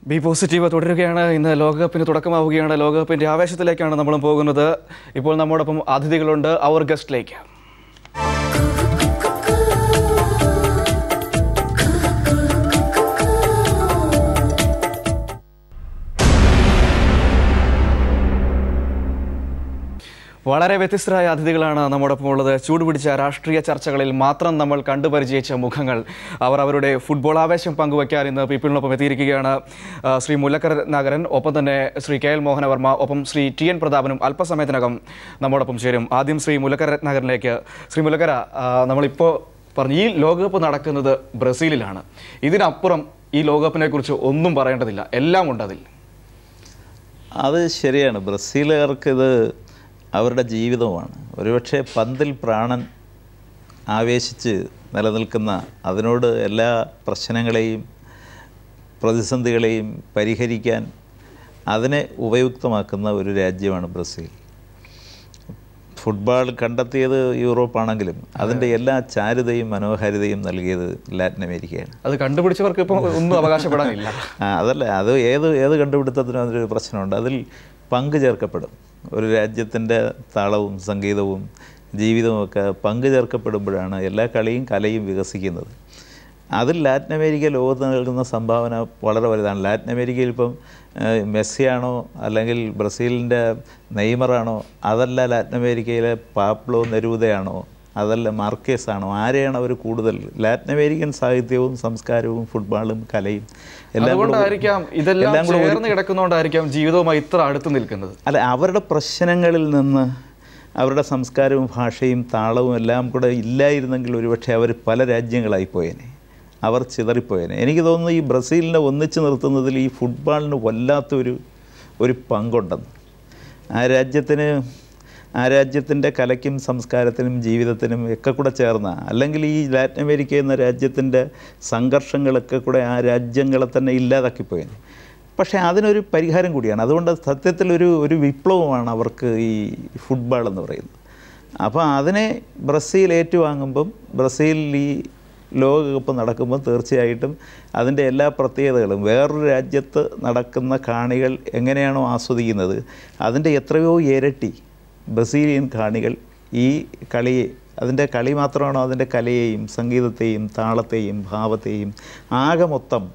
B positive തുടരുകയാണ് ഇന്ന് ലോകകപ്പിന് തുടക്കമാവുകയാണ് ലോകകപ്പിന്റെ ആവേശത്തിലേക്കാണ് നമ്മൾ പോകുന്നത് ഇപ്പോൾ നമ്മോടൊപ്പം അതിഥികളുണ്ട് അവർ ഗസ്റ്റിലേക്ക് വളരെ വ്യത്യസ്തരായ അതിഥികളാണ് നമ്മോടൊപ്പം ഉള്ളത് ചൂടുപിടിച്ച രാഷ്ട്രീയ ചർച്ചകളിൽ മാത്രം നമ്മൾ കണ്ടുപരിചയിച്ച മുഖങ്ങൾ അവർ അവരുടെ ഫുട്ബോൾ ആവേശം പങ്കുവയ്ക്കാൻ ഇന്ന് പീപ്പിളിനൊപ്പം എത്തിയിരിക്കുകയാണ് ആ, ശ്രീ മുല്ലക്കര നഗരൻ ഒപ്പം തന്നെ ശ്രീ കെ എൽ മോഹനവർമ്മ ഒപ്പം ശ്രീ ടി എൻ പ്രതാപനും അല്പസമയത്തിനകം നമ്മോടൊപ്പം ചേരും ആദ്യം ശ്രീ മുല്ലക്കര നഗരനിലേക്ക് ശ്രീ മുല്ലക്കര ആ, നമ്മളിപ്പോൾ പറഞ്ഞു ഈ ലോകകപ്പ് നടക്കുന്നത് ബ്രസീലിലാണ് ഇതിനപ്പുറം ഈ ലോകകപ്പിനെ കുറിച്ച് ഒന്നും പറയേണ്ടതില്ല എല്ലാം ഉണ്ട് അതിൽ അത് ശരിയാണ് ബ്രസീലുകാർക്ക് ഇത് അവരുടെ ജീവിതമാണ് ഒരുപക്ഷെ പന്തിൽ പ്രാണൻ ആവേശിച്ച് നിലനിൽക്കുന്ന അതിനോട് എല്ലാ പ്രശ്നങ്ങളെയും പ്രതിസന്ധികളെയും പരിഹരിക്കാൻ അതിനെ ഉപയുക്തമാക്കുന്ന ഒരു രാജ്യമാണ് ബ്രസീൽ ഫുട്ബോൾ കണ്ടെത്തിയത് യൂറോപ്പാണെങ്കിലും അതിൻ്റെ എല്ലാ ചാരുതയും മനോഹാരിതയും നൽകിയത് ലാറ്റിൻ അമേരിക്കയാണ് അത് കണ്ടുപിടിച്ചവർക്ക് ഇപ്പോൾ ഒന്നും അവകാശപ്പെടാനില്ല ആ, അതല്ല അത് ഏത് ഏത് കണ്ടുപിടുത്തത്തിനും അതിലൊരു പ്രശ്നമുണ്ട് അതിൽ പങ്കു ചേർക്കപ്പെടും ഒരു രാജ്യത്തിൻ്റെ താളവും സംഗീതവും ജീവിതവും ഒക്കെ പങ്കു ചേർക്കപ്പെടുമ്പോഴാണ് എല്ലാ കളിയും കലയും വികസിക്കുന്നത് അതിൽ ലാറ്റിൻ അമേരിക്ക ലോകത്ത് നൽകുന്ന സംഭാവന വളരെ വലുതാണ് ലാറ്റിൻ അമേരിക്കയിൽ ഇപ്പം ഏഹ്, മെസ്സിയാണോ അല്ലെങ്കിൽ ബ്രസീലിൻ്റെ നെയ്മറാണോ അതല്ല ലാറ്റിൻ അമേരിക്കയിലെ പാപ്ലോ നെരൂദയാണോ അതല്ല മാർക്കേസ് ആണോ ആരെയാണ് അവർ കൂടുതൽ ലാറ്റിൻ അമേരിക്കൻ സാഹിത്യവും സംസ്കാരവും ഫുട്ബോളും കലയും എല്ലാം കൂടെ അതുകൊണ്ടായിരിക്കാം ഇതെല്ലാം എല്ലാം കൂടെ ഒരു- ചേർന്ന് കിടക്കുന്നതുകൊണ്ടായിരിക്കാം ജീവിതവുമായി ഇത്ര അടുത്ത് നിൽക്കുന്നത് അല്ല അവരുടെ പ്രശ്നങ്ങളിൽ നിന്ന് അവരുടെ സംസ്കാരവും ഭാഷയും താളവും എല്ലാം കൂടെ ഇല്ലായിരുന്നെങ്കിൽ ഒരുപക്ഷെ അവർ പല രാജ്യങ്ങളായി പോയേനെ അവർ ചിതറിപ്പോയേനെ എനിക്ക് തോന്നുന്നു ഈ ബ്രസീലിനെ ഒന്നിച്ചു നിർത്തുന്നതിൽ ഈ ഫുട്ബോളിന് വല്ലാത്തൊരു ഒരു പങ്കുണ്ടെന്ന് ആ രാജ്യത്തിന് ആ രാജ്യത്തിൻ്റെ കലയ്ക്കും സംസ്കാരത്തിനും ജീവിതത്തിനും ഒക്കെ കൂടെ ചേർന്ന അല്ലെങ്കിൽ ഈ ലാറ്റിൻ അമേരിക്ക എന്ന രാജ്യത്തിൻ്റെ സംഘർഷങ്ങളൊക്കെ കൂടെ ആ രാജ്യങ്ങളെ തന്നെ ഇല്ലാതാക്കിപ്പോയേനെ പക്ഷേ അതിനൊരു പരിഹാരം കൂടിയാണ് അതുകൊണ്ട് സത്യത്തിൽ ഒരു ഒരു വിപ്ലവമാണ് അവർക്ക് ഈ ഫുട്ബോൾ എന്ന് പറയുന്നത് അപ്പോൾ അതിനെ ബ്രസീൽ ഏറ്റുവാങ്ങുമ്പം ബ്രസീലിൽ ഈ ലോകകപ്പ് നടക്കുമ്പോൾ തീർച്ചയായിട്ടും അതിൻ്റെ എല്ലാ പ്രത്യേകതകളും വേറൊരു രാജ്യത്ത് നടക്കുന്ന കാണികൾ എങ്ങനെയാണോ ആസ്വദിക്കുന്നത് അതിൻ്റെ എത്രയോ ഇരട്ടി ബ്രസീലിയൻ കാണികൾ ഈ കളിയെ അതിൻ്റെ കളി മാത്രമാണോ അതിൻ്റെ കലയെയും സംഗീതത്തെയും താളത്തെയും ഭാവത്തെയും ആകെ മൊത്തം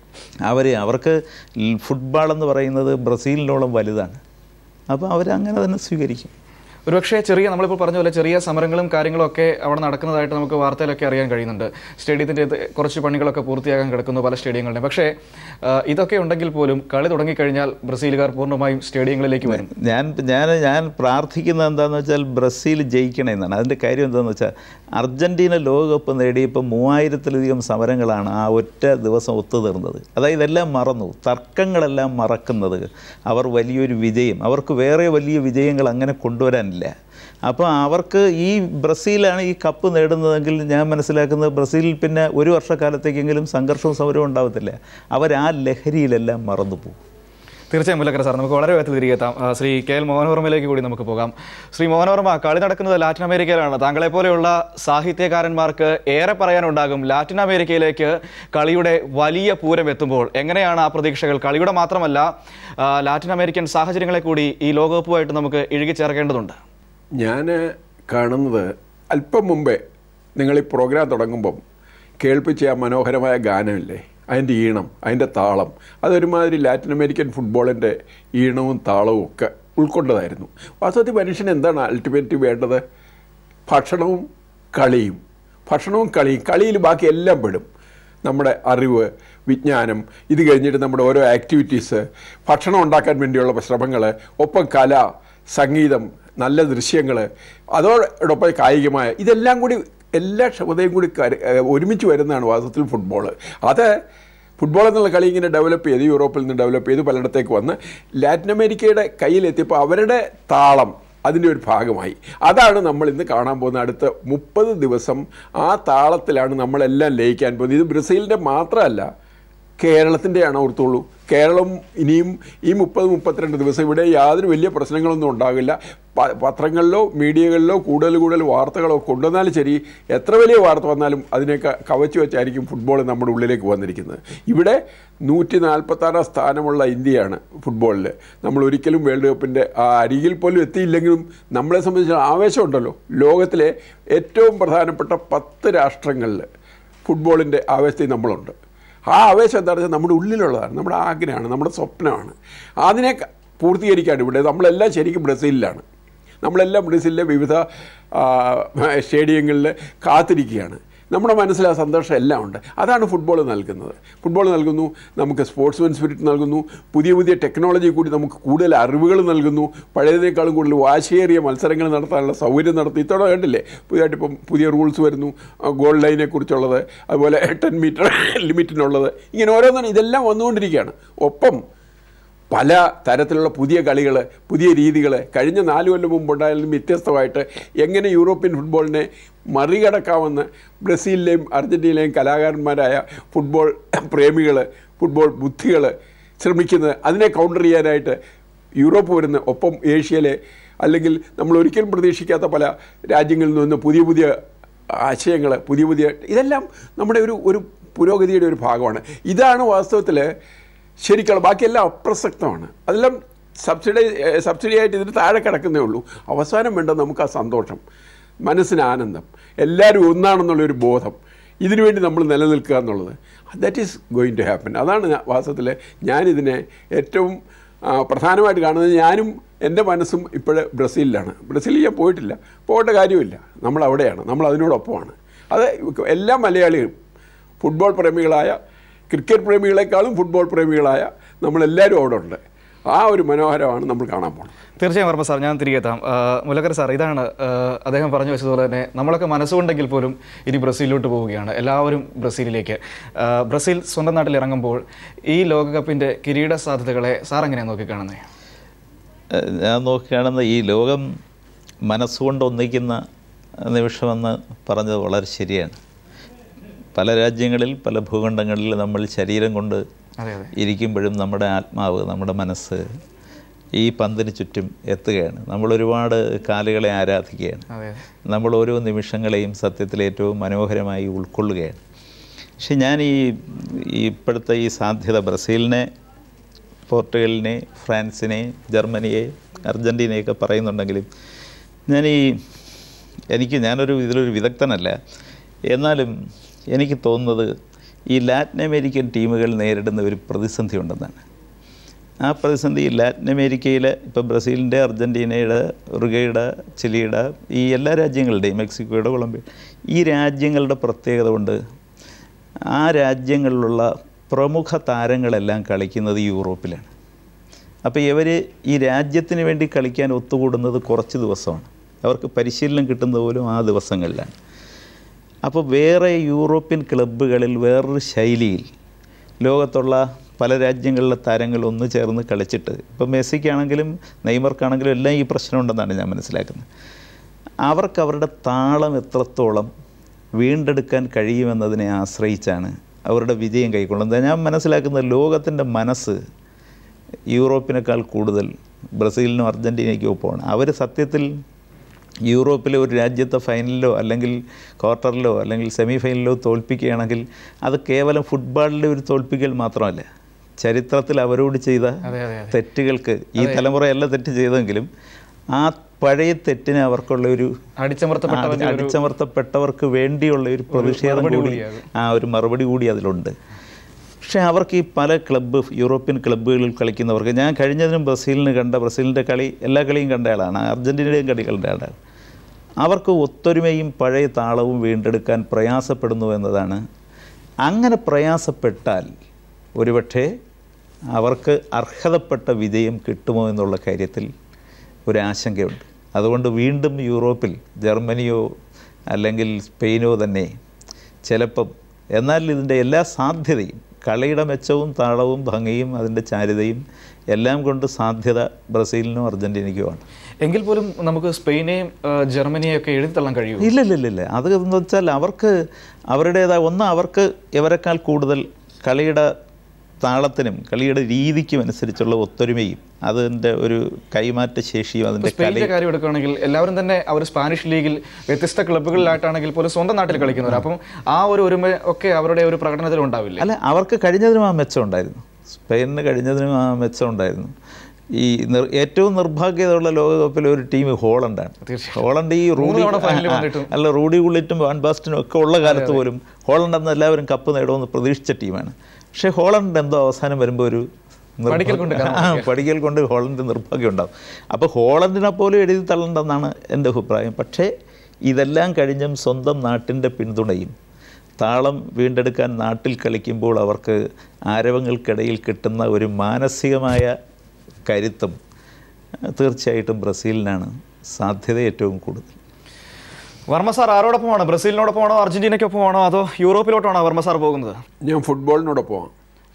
അവർ അവർക്ക് ൽ- ഫുട്ബോൾ എന്ന് പറയുന്നത് ബ്രസീലിനോളം വലുതാണ് അപ്പോൾ അവരങ്ങനെ തന്നെ സ്വീകരിക്കും ഒരുപക്ഷെ ചെറിയ നമ്മളിപ്പോൾ പറഞ്ഞ പോലെ ചെറിയ സമരങ്ങളും കാര്യങ്ങളും ഒക്കെ അവിടെ നടക്കുന്നതായിട്ട് നമുക്ക് വാർത്തയിലൊക്കെ അറിയാൻ കഴിയുന്നുണ്ട് സ്റ്റേഡിയത്തിൻ്റെ ഇത് കുറച്ച് പണികളൊക്കെ പൂർത്തിയാകാൻ കിടക്കുന്നു പല സ്റ്റേഡിയങ്ങളുടെയും പക്ഷേ ആ, ഇതൊക്കെ ഉണ്ടെങ്കിൽ പോലും കളി തുടങ്ങിക്കഴിഞ്ഞാൽ ബ്രസീലുകാർ പൂർണ്ണമായും സ്റ്റേഡിയങ്ങളിലേക്ക് വരും ഞാൻ ഞാൻ ഞാൻ പ്രാർത്ഥിക്കുന്നത് എന്താണെന്ന് വെച്ചാൽ ബ്രസീൽ ജയിക്കണമെന്നാണ് അതിൻ്റെ കാര്യം എന്താണെന്ന് വെച്ചാൽ അർജൻറ്റീന ലോകകപ്പ് നേടിയപ്പോൾ മൂവായിരത്തിലധികം സമരങ്ങളാണ് ആ ഒറ്റ ദിവസം ഒത്തുതീർന്നത് അതായത് എല്ലാം മറന്നു തർക്കങ്ങളെല്ലാം മറക്കുന്നത് അവർ വലിയൊരു വിജയം അവർക്ക് വേറെ വലിയ വിജയങ്ങൾ അങ്ങനെ കൊണ്ടുവരാനില്ല അപ്പോൾ അവർക്ക് ഈ ബ്രസീലാണ് ഈ കപ്പ് നേടുന്നതെങ്കിൽ ഞാൻ മനസ്സിലാക്കുന്നത് ബ്രസീലിൽ പിന്നെ ഒരു വർഷക്കാലത്തേക്കെങ്കിലും സംഘർഷവും സമരവും ഉണ്ടാവത്തില്ല അവർ ആ ലഹരിയിലെല്ലാം മറന്നുപോകും തീർച്ചയായും മുല്ലക്കര സാർ നമുക്ക് വളരെ വേഗത്തിൽ തിരികെ എത്താം ആ, ശ്രീ കെ എൽ മോഹനവർമ്മയിലേക്ക് കൂടി നമുക്ക് പോകാം ശ്രീ മോഹനവർമ്മ കളി നടക്കുന്നത് ലാറ്റിൻ അമേരിക്കയിലാണ് താങ്കളെ പോലെയുള്ള സാഹിത്യകാരന്മാർക്ക് ഏറെ പറയാനുണ്ടാകും ലാറ്റിൻ അമേരിക്കയിലേക്ക് കളിയുടെ വലിയ പൂരം എത്തുമ്പോൾ എങ്ങനെയാണ് ആ പ്രതീക്ഷകൾ കളിയുടെ മാത്രമല്ല ആ, ലാറ്റിൻ അമേരിക്കൻ സാഹചര്യങ്ങളെ കൂടി ഈ ലോകകപ്പുമായിട്ട് നമുക്ക് ഇഴുകിച്ചേർക്കേണ്ടതുണ്ട് ഞാൻ കാണുന്നത് അല്പം മുമ്പേ നിങ്ങൾ ഈ പ്രോഗ്രാം തുടങ്ങുമ്പം കേൾപ്പിച്ച ആ മനോഹരമായ ഗാനമില്ലേ അതിൻ്റെ ഈണം അതിൻ്റെ താളം അതൊരുമാതിരി ലാറ്റിൻ അമേരിക്കൻ ഫുട്ബോളിൻ്റെ ഈണവും താളവും ഒക്കെ ഉൾക്കൊണ്ടതായിരുന്നു വാസ്തവത്തിൽ മനുഷ്യന് എന്താണ് അൾട്ടിമേറ്റ് വേണ്ടത് ഭക്ഷണവും കളിയും ഭക്ഷണവും കളിയും കളിയിൽ ബാക്കി എല്ലാം പെടും നമ്മുടെ അറിവ് വിജ്ഞാനം ഇത് കഴിഞ്ഞിട്ട് നമ്മുടെ ഓരോ ആക്ടിവിറ്റീസ് ഭക്ഷണം ഉണ്ടാക്കാൻ വേണ്ടിയുള്ള ശ്രമങ്ങൾ ഒപ്പം കല സംഗീതം നല്ല ദൃശ്യങ്ങൾ അതോടൊപ്പം കായികമായ ഇതെല്ലാം കൂടി എല്ലാ ക്ഷമതയും കൂടി കര- ഏഹ് ഒരുമിച്ച് വരുന്നതാണ് വാസ്തവത്തിൽ ഫുട്ബോൾ അത് ഫുട്ബോൾ എന്നുള്ള കളി ഇങ്ങനെ ഡെവലപ്പ് ചെയ്ത് യൂറോപ്പിൽ നിന്ന് ഡെവലപ്പ് ചെയ്ത് പലയിടത്തേക്ക് വന്ന് ലാറ്റിൻ അമേരിക്കയുടെ കയ്യിലെത്തിയപ്പോൾ അവരുടെ താളം അതിൻ്റെ ഒരു ഭാഗമായി അതാണ് നമ്മൾ ഇന്ന് കാണാൻ പോകുന്ന അടുത്ത മുപ്പത് ദിവസം ആ താളത്തിലാണ് നമ്മളെല്ലാം ലയിക്കാൻ പോകുന്നത് ഇത് ബ്രസീലിൻ്റെ മാത്രമല്ല കേരളത്തിൻ്റെയാണ് ഓർത്തുള്ളൂ കേരളം ഇനിയും ഈ മുപ്പത് മുപ്പത്തിരണ്ട് ദിവസം ഇവിടെ യാതൊരു വലിയ പ്രശ്നങ്ങളൊന്നും ഉണ്ടാകില്ല പ- പത്രങ്ങളിലോ മീഡിയകളിലോ കൂടുതൽ കൂടുതൽ വാർത്തകളോ കൊണ്ടുവന്നാലും ശരി എത്ര വലിയ വാർത്ത വന്നാലും അതിനെയൊക്കെ കവച്ചു വെച്ചായിരിക്കും ഫുട്ബോൾ നമ്മുടെ ഉള്ളിലേക്ക് വന്നിരിക്കുന്നത് ഇവിടെ നൂറ്റി നാൽപ്പത്താറാം സ്ഥാനമുള്ള ഇന്ത്യയാണ് ഫുട്ബോളിൽ നമ്മൾ ഒരിക്കലും വേൾഡ് കപ്പിൻ്റെ ആ അരികിൽ പോലും എത്തിയില്ലെങ്കിലും നമ്മളെ സംബന്ധിച്ച് ആവേശമുണ്ടല്ലോ ലോകത്തിലെ ഏറ്റവും പ്രധാനപ്പെട്ട പത്ത് രാഷ്ട്രങ്ങളിൽ ഫുട്ബോളിൻ്റെ ആവേശത്തിൽ നമ്മളുണ്ട് ആ ആവേശം എന്താണെന്ന് വെച്ചാൽ നമ്മുടെ ഉള്ളിലുള്ളതാണ് നമ്മുടെ ആഗ്രഹമാണ് നമ്മുടെ സ്വപ്നമാണ് അതിനെ ക- പൂർത്തീകരിക്കാൻ ഇവിടെ നമ്മളെല്ലാം ശരിക്കും ബ്രസീലിലാണ് നമ്മളെല്ലാം ബ്രസീലിലെ വിവിധ ആ, സ്റ്റേഡിയങ്ങളിൽ കാത്തിരിക്കുകയാണ് നമ്മുടെ മനസ്സിൽ ആ സന്തോഷം എല്ലാം ഉണ്ട് അതാണ് ഫുട്ബോൾ നൽകുന്നത് ഫുട്ബോൾ നൽകുന്നു നമുക്ക് സ്പോർട്സ്മാൻ സ്പിരിറ്റ് നൽകുന്നു പുതിയ പുതിയ ടെക്നോളജി കൂടി നമുക്ക് കൂടുതൽ അറിവുകൾ നൽകുന്നു പഴയതിനേക്കാളും കൂടുതൽ വാശിയേറിയ മത്സരങ്ങൾ നടത്താനുള്ള സൗകര്യം നടത്തി ഇത്തവണ കണ്ടില്ലേ പുതിയതായിട്ട് ഇപ്പം പുതിയ റൂൾസ് വരുന്നു ഗോൾ ലൈനെ കുറിച്ചുള്ളത് അതുപോലെ ടെൻ മീറ്റർ ലിമിറ്റിനുള്ളത് ഇങ്ങനെ ഓരോന്നും ഇതെല്ലാം വന്നുകൊണ്ടിരിക്കുകയാണ് ഒപ്പം പല തരത്തിലുള്ള പുതിയ കളികൾ പുതിയ രീതികൾ കഴിഞ്ഞ നാല് കൊല്ലം മുമ്പുണ്ടായാലും വ്യത്യസ്തമായിട്ട് എങ്ങനെ യൂറോപ്യൻ ഫുട്ബോളിനെ മറികടക്കാമെന്ന് ബ്രസീലിലെയും അർജൻറ്റീനയിലെയും കലാകാരന്മാരായ ഫുട്ബോൾ പ്രേമികൾ ഫുട്ബോൾ ബുദ്ധികൾ ശ്രമിക്കുന്നത് അതിനെ കൗണ്ടർ ചെയ്യാനായിട്ട് യൂറോപ്പ് വരുന്ന ഒപ്പം ഏഷ്യയിലെ അല്ലെങ്കിൽ നമ്മൾ ഒരിക്കലും പ്രതീക്ഷിക്കാത്ത പല രാജ്യങ്ങളിൽ നിന്ന് പുതിയ പുതിയ ആശയങ്ങൾ പുതിയ പുതിയ ഇതെല്ലാം നമ്മുടെ ഒരു ഒരു പുരോഗതിയുടെ ഒരു ഭാഗമാണ് ഇതാണ് വാസ്തവത്തിൽ ശരിക്കുള്ള ബാക്കിയെല്ലാം അപ്രസക്തമാണ് അതെല്ലാം സബ്സിഡി സബ്സിഡി ആയിട്ട് ഇതിന് താഴെ കിടക്കുന്നേ ഉള്ളൂ അവസാനം വേണ്ട നമുക്ക് ആ സന്തോഷം മനസ്സിന് ആനന്ദം എല്ലാവരും ഒന്നാണെന്നുള്ളൊരു ബോധം ഇതിനു വേണ്ടി നമ്മൾ നിലനിൽക്കുക എന്നുള്ളത് that is going to happen അതാണ് ഞാൻ- വാസ്തവത്തിൽ ഞാനിതിനെ ഏറ്റവും ആ, പ്രധാനമായിട്ട് കാണുന്നത് ഞാനും എൻ്റെ മനസ്സും ഇപ്പോൾ ബ്രസീലിലാണ് ബ്രസീലിൽ ഞാൻ പോയിട്ടില്ല പോകേണ്ട കാര്യമില്ല നമ്മൾ അവിടെയാണ് നമ്മൾ അതിനോടൊപ്പമാണ് അത് എല്ലാ മലയാളികളും ഫുട്ബോൾ പ്രേമികളായ ക്രിക്കറ്റ് പ്രേമികളെക്കാളും ഫുട്ബോൾ പ്രേമികളായ നമ്മളെല്ലാവരും അവിടെ ഉണ്ട് ആ ഒരു മനോഹരമാണ് നമ്മൾ കാണാൻ പോകുന്നത് തീർച്ചയായും വർമ്മ സാർ ഞാൻ തിരികെ എത്താം ആ, മുലക്കര സാർ ഇതാണ് ആ, അദ്ദേഹം പറഞ്ഞു വെച്ചതുപോലെ തന്നെ നമ്മളൊക്കെ മനസ്സുകൊണ്ടെങ്കിൽ പോലും ഇനി ബ്രസീലിലോട്ട് പോവുകയാണ് എല്ലാവരും ബ്രസീലിലേക്ക് ആ, ബ്രസീൽ സ്വന്തം നാട്ടിൽ ഇറങ്ങുമ്പോൾ ഈ ലോകകപ്പിൻ്റെ കിരീട സാധ്യതകളെ സാർ എങ്ങനെയാണ് നോക്കിക്കാണുന്നത് ഏഹ് ഞാൻ നോക്കിക്കാണുന്ന ഈ ലോകം മനസ്സുകൊണ്ട് ഒന്നിക്കുന്ന നിമിഷമെന്ന് പറഞ്ഞത് വളരെ ശരിയാണ് പല രാജ്യങ്ങളിൽ പല ഭൂഖണ്ഡങ്ങളിൽ നമ്മൾ ശരീരം കൊണ്ട് അതെ അതെ ഇരിക്കുമ്പോഴും നമ്മുടെ ആത്മാവ് നമ്മുടെ മനസ്സ് ഈ പന്തിന് ചുറ്റും എത്തുകയാണ് നമ്മൾ ഒരുപാട് കാലുകളെ ആരാധിക്കുകയാണ് അതെ നമ്മൾ ഓരോ നിമിഷങ്ങളെയും സത്യത്തിൽ ഏറ്റവും മനോഹരമായി ഉൾക്കൊള്ളുകയാണ് പക്ഷെ ഞാൻ ഈ ഈ ഇപ്പോഴത്തെ ഈ സാധ്യത ബ്രസീലിനെ പോർട്ടുഗലിനെ ഫ്രാൻസിനെ ജർമ്മനിയെ അർജൻറ്റീനയൊക്കെ പറയുന്നുണ്ടെങ്കിലും ഞാൻ ഈ എനിക്ക് ഞാനൊരു ഇതിലൊരു വിദഗ്ധനല്ല എന്നാലും എനിക്ക് തോന്നുന്നത് ഈ ലാറ്റിൻ അമേരിക്കൻ ടീമുകൾ നേരിടുന്ന ഒരു പ്രതിസന്ധി ഉണ്ടെന്നാണ് ആ പ്രതിസന്ധി ലാറ്റിൻ അമേരിക്കയിൽ ഇപ്പോൾ ബ്രസീലിൻ്റെ അർജൻറ്റീനയുടെ ഉറുഗയുടെ ചിലിയുടെ ഈ എല്ലാ രാജ്യങ്ങളുടെയും മെക്സിക്കോയുടെ കൊളംബിയ ഈ രാജ്യങ്ങളുടെ പ്രത്യേകത കൊണ്ട് ആ രാജ്യങ്ങളിലുള്ള പ്രമുഖ താരങ്ങളെല്ലാം കളിക്കുന്നത് യൂറോപ്പിലാണ് അപ്പോൾ ഇവർ ഈ രാജ്യത്തിന് വേണ്ടി കളിക്കാൻ ഒത്തുകൂടുന്നത് കുറച്ച് ദിവസമാണ് അവർക്ക് പരിശീലനം കിട്ടുന്നത് പോലും ആ ദിവസങ്ങളിലാണ് അപ്പോൾ വേറെ യൂറോപ്യൻ ക്ലബ്ബുകളിൽ വേറൊരു ശൈലിയിൽ ലോകത്തുള്ള പല രാജ്യങ്ങളിലെ താരങ്ങൾ ഒന്ന് ചേർന്ന് കളിച്ചിട്ട് ഇപ്പോൾ മെസ്സിക്കാണെങ്കിലും നെയ്മർക്കാണെങ്കിലും എല്ലാം ഈ പ്രശ്നമുണ്ടെന്നാണ് ഞാൻ മനസ്സിലാക്കുന്നത് അവർക്ക് അവരുടെ താളം എത്രത്തോളം വീണ്ടെടുക്കാൻ കഴിയുമെന്നതിനെ ആശ്രയിച്ചാണ് അവരുടെ വിജയം കൈക്കൊള്ളുന്നത് ഞാൻ മനസ്സിലാക്കുന്നത് ലോകത്തിൻ്റെ മനസ്സ് യൂറോപ്പിനേക്കാൾ കൂടുതൽ ബ്രസീലിനും അർജൻറ്റീനയ്ക്കും ഒപ്പമാണ് അവർ സത്യത്തിൽ യൂറോപ്പിലെ ഒരു രാജ്യത്തെ ഫൈനലിലോ അല്ലെങ്കിൽ ക്വാർട്ടറിലോ അല്ലെങ്കിൽ സെമി ഫൈനലിലോ തോൽപ്പിക്കുകയാണെങ്കിൽ അത് കേവലം ഫുട്ബോളിലെ ഒരു തോൽപ്പിക്കൽ മാത്രമല്ല ചരിത്രത്തിൽ അവരോട് ചെയ്ത അതെ അതെ അതെ തെറ്റുകൾക്ക് ഈ തലമുറയല്ല തെറ്റ് ചെയ്തെങ്കിലും ആ പഴയ തെറ്റിന് അവർക്കുള്ള ഒരു അടിച്ചമർത്തപ്പെട്ടവന്റെ ആ, അടിച്ചമർത്തപ്പെട്ടവർക്ക് വേണ്ടിയുള്ള ഒരു പ്രതിഷേധം മറുപടി കൂടി കൂടിയാകും. ആ ഒരു മറുപടി കൂടി അതിലുണ്ട് പക്ഷേ അവർക്ക് ഈ പല ക്ലബ്ബ് യൂറോപ്യൻ ക്ലബ്ബുകളിൽ കളിക്കുന്നവർക്ക് ഞാൻ കഴിഞ്ഞതിനും ബ്രസീലിന് കണ്ട ബ്രസീലിൻ്റെ കളി എല്ലാ കളിയും കണ്ട ആളാണ് അർജൻറ്റീനയുടെയും കളി കണ്ട ആളാണ് അവർക്ക് ഒത്തൊരുമയും പഴയ താളവും വീണ്ടെടുക്കാൻ പ്രയാസപ്പെടുന്നു എന്നതാണ് അങ്ങനെ പ്രയാസപ്പെട്ടാൽ ഒരുപക്ഷെ അവർക്ക് അർഹതപ്പെട്ട വിജയം കിട്ടുമോ എന്നുള്ള കാര്യത്തിൽ ഒരു ആശങ്കയുണ്ട് അതുകൊണ്ട് വീണ്ടും യൂറോപ്പിൽ ജർമ്മനിയോ അല്ലെങ്കിൽ സ്പെയിനോ തന്നെ ചിലപ്പം എന്നാൽ ഇതിൻ്റെ എല്ലാ സാധ്യതയും കളിയുടെ മെച്ചവും താളവും ഭംഗിയും അതിൻ്റെ ചാരുതയും എല്ലാം കൊണ്ട് സാധ്യത ബ്രസീലിനും അർജൻറ്റീനയ്ക്കുമാണ് എങ്കിൽ പോലും നമുക്ക് സ്പെയിനെയും ആ, ജർമ്മനിയെയും ഒക്കെ എഴുതി തള്ളാൻ കഴിയും ഇല്ല ഇല്ല ഇല്ല ഇല്ല അത് എന്ന് വെച്ചാൽ അവർക്ക് അവരുടേതായ ഒന്ന് അവർക്ക് ഇവരെക്കാൾ കൂടുതൽ കളിയുടെ താളത്തിനും കളിയുടെ രീതിക്കും അനുസരിച്ചുള്ള ഒത്തൊരുമയും അതിൻ്റെ ഒരു കൈമാറ്റ ശേഷിയും അതിൻ്റെ സ്പെയിനിന്റെ കലയും കാര്യം എടുക്കുകയാണെങ്കിൽ എല്ലാവരും തന്നെ അവർ സ്പാനിഷ് ലീഗിൽ വ്യത്യസ്ത ക്ലബ്ബുകളിലായിട്ടാണെങ്കിൽ പോലും സ്വന്തം നാട്ടിൽ കളിക്കുന്നവർ അപ്പം ആ ഒരു ഒരുമ ഒക്കെ അവരുടെ ഒരു പ്രകടനത്തിൽ ഉണ്ടാവില്ലേ അല്ല അവർക്ക് കഴിഞ്ഞതിനും ആ മെച്ചം ഉണ്ടായിരുന്നു സ്പെയിനിന് കഴിഞ്ഞതിനും ആ മെച്ചം ഉണ്ടായിരുന്നു ഈ നിർ- ഏറ്റവും നിർഭാഗ്യതയുള്ള ലോകകപ്പിലെ ഒരു ടീം ഹോളണ്ടാണ് തീർച്ചയായും. ഹോളണ്ട് ഈ റൂഡി തവണ ഫൈനലിൽ ആ, ആ, വന്നിട്ടും. അല്ല റൂഡി ഗുള്ളിറ്റും വാൻ ബാസ്റ്റിനും ഒക്കെ ഉള്ള കാലത്ത് പോലും ഹോളണ്ട് അന്ന് എല്ലാവരും കപ്പ് നേടുമെന്ന് പ്രതീക്ഷിച്ച ടീമാണ് പക്ഷേ ഹോളണ്ട് എന്തോ അവസാനം വരുമ്പോൾ ഒരു നിർഭാഗ്യം- പഠിക്കൽ കൊണ്ട് കാരണം ആ, പഠിക്കൽ കൊണ്ട് ഹോളണ്ട് നിർഭാഗ്യം ഉണ്ടാവും അപ്പോൾ ഹോളണ്ടിനെ പോലും എഴുതി തള്ളണ്ടെന്നാണ് എൻ്റെ അഭിപ്രായം പക്ഷേ ഇതെല്ലാം കഴിഞ്ഞും സ്വന്തം നാട്ടിൻ്റെ പിന്തുണയും താളം വീണ്ടെടുക്കാൻ നാട്ടിൽ കളിക്കുമ്പോൾ അവർക്ക് ആരവങ്ങൾക്കിടയിൽ കിട്ടുന്ന ഒരു മാനസികമായ കരുത്തും അഹ് തീർച്ചയായിട്ടും ബ്രസീലിനാണ് സാധ്യത ഏറ്റവും കൂടുതൽ വർമ്മ സാർ ആരോടൊപ്പമാണോ ബ്രസീലിനോടൊപ്പമാണോ അർജന്റീനയ്ക്കൊപ്പമാണോ അതോ യൂറോപ്പിലോട്ടാണോ വർമ്മ സാർ പോകുന്നത് ഞാൻ ഫുട്ബോളിനോടൊപ്പം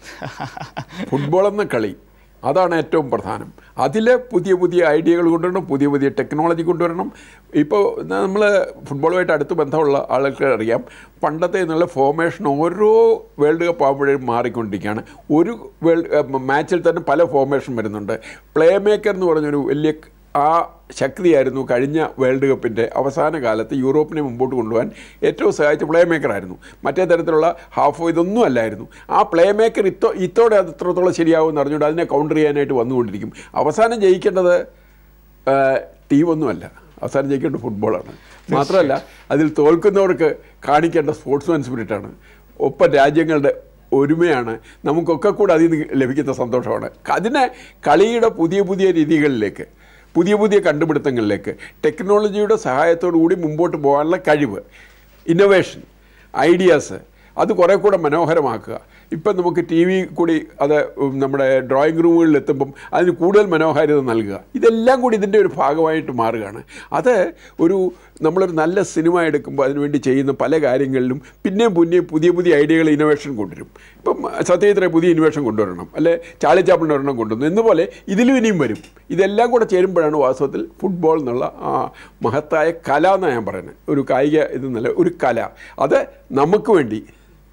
ഫുട്ബോൾ എന്ന കളി അതാണ് ഏറ്റവും പ്രധാനം അതിൽ പുതിയ പുതിയ ഐഡിയകൾ കൊണ്ടുവരണം പുതിയ പുതിയ ടെക്നോളജി കൊണ്ടുവരണം ഇപ്പോൾ നമ്മൾ ഫുട്ബോളുമായിട്ട് അടുത്ത് ബന്ധമുള്ള ആളുകൾക്ക് അറിയാം പണ്ടത്തെ എന്നുള്ള ഫോർമേഷൻ ഓരോ വേൾഡ് കപ്പ് ആകുമ്പോഴും മാറിക്കൊണ്ടിരിക്കുകയാണ് ഒരു വേൾഡ് മാച്ചിൽ തന്നെ പല ഫോർമേഷൻ വരുന്നുണ്ട് പ്ലേ മേക്കർ എന്ന് പറഞ്ഞൊരു വലിയ ആ ശക്തിയായിരുന്നു കഴിഞ്ഞ വേൾഡ് കപ്പിൻ്റെ അവസാന കാലത്ത് യൂറോപ്പിനെ മുമ്പോട്ട് കൊണ്ടുപോകാൻ ഏറ്റവും സഹായിച്ച പ്ലേ മേക്കറായിരുന്നു മറ്റേ തരത്തിലുള്ള ഹാഫ് ഇതൊന്നും അല്ലായിരുന്നു ആ പ്ലേ മേക്കർ ഇത്തോ ഇത്തോടെ അത് ഇത്രത്തോളം ശരിയാവുമെന്ന് അറിഞ്ഞുകൊണ്ട് അതിനെ കൗണ്ടർ ചെയ്യാനായിട്ട് വന്നുകൊണ്ടിരിക്കും അവസാനം ജയിക്കേണ്ടത് ആ, ടീമൊന്നുമല്ല അവസാനം ജയിക്കേണ്ടത് ഫുട്ബോളാണ് മാത്രമല്ല അതിൽ തോൽക്കുന്നവർക്ക് കാണിക്കേണ്ട സ്പോർട്സ്മാൻ സ്പിരിറ്റാണ് ഒപ്പം രാജ്യങ്ങളുടെ ഒരുമയാണ് നമുക്കൊക്കെ കൂടെ അതിൽ നിന്ന് ലഭിക്കുന്ന സന്തോഷമാണ് അതിനെ കളിയുടെ പുതിയ പുതിയ രീതികളിലേക്ക് പുതിയ പുതിയ കണ്ടുപിടുത്തങ്ങളിലേക്ക് ടെക്നോളജിയുടെ സഹായത്തോടു കൂടി മുമ്പോട്ട് പോകാനുള്ള കഴിവ് ഇന്നൊവേഷൻ ഐഡിയാസ് അത് കുറേ കൂടെ മനോഹരമാക്കുക ഇപ്പം നമുക്ക് ടി വി കൂടി അത് ഉം, നമ്മുടെ ഡ്രോയിങ് റൂമുകളിൽ എത്തുമ്പം അതിന് കൂടുതൽ മനോഹാരിത നൽകുക ഇതെല്ലാം കൂടി ഇതിൻ്റെ ഒരു ഭാഗമായിട്ട് മാറുകയാണ് അത് ഒരു നമ്മളൊരു നല്ല സിനിമ എടുക്കുമ്പോൾ അതിനുവേണ്ടി ചെയ്യുന്ന പല കാര്യങ്ങളിലും പിന്നെയും പിന്നെയും പുതിയ പുതിയ ഐഡിയകൾ ഇന്നോവേഷൻ കൊണ്ടുവരും ഇപ്പം സത്യജിത്ര പുതിയ ഇന്നോവേഷൻ കൊണ്ടുവരണം അല്ലെ ചാളിച്ചാപ്പിളിൻ്റെ ഒരെണ്ണം കൊണ്ടുവന്നു എന്നുപോലെ ഇതിലും ഇനിയും വരും ഇതെല്ലാം കൂടെ ചേരുമ്പോഴാണ് വാസ്തവത്തിൽ ഫുട്ബോൾ എന്നുള്ള ആ മഹത്തായ കല എന്നാണ് ഞാൻ പറയുന്നത് ഒരു കായിക ഇത് നല്ല ഒരു കല അത് നമുക്ക് വേണ്ടി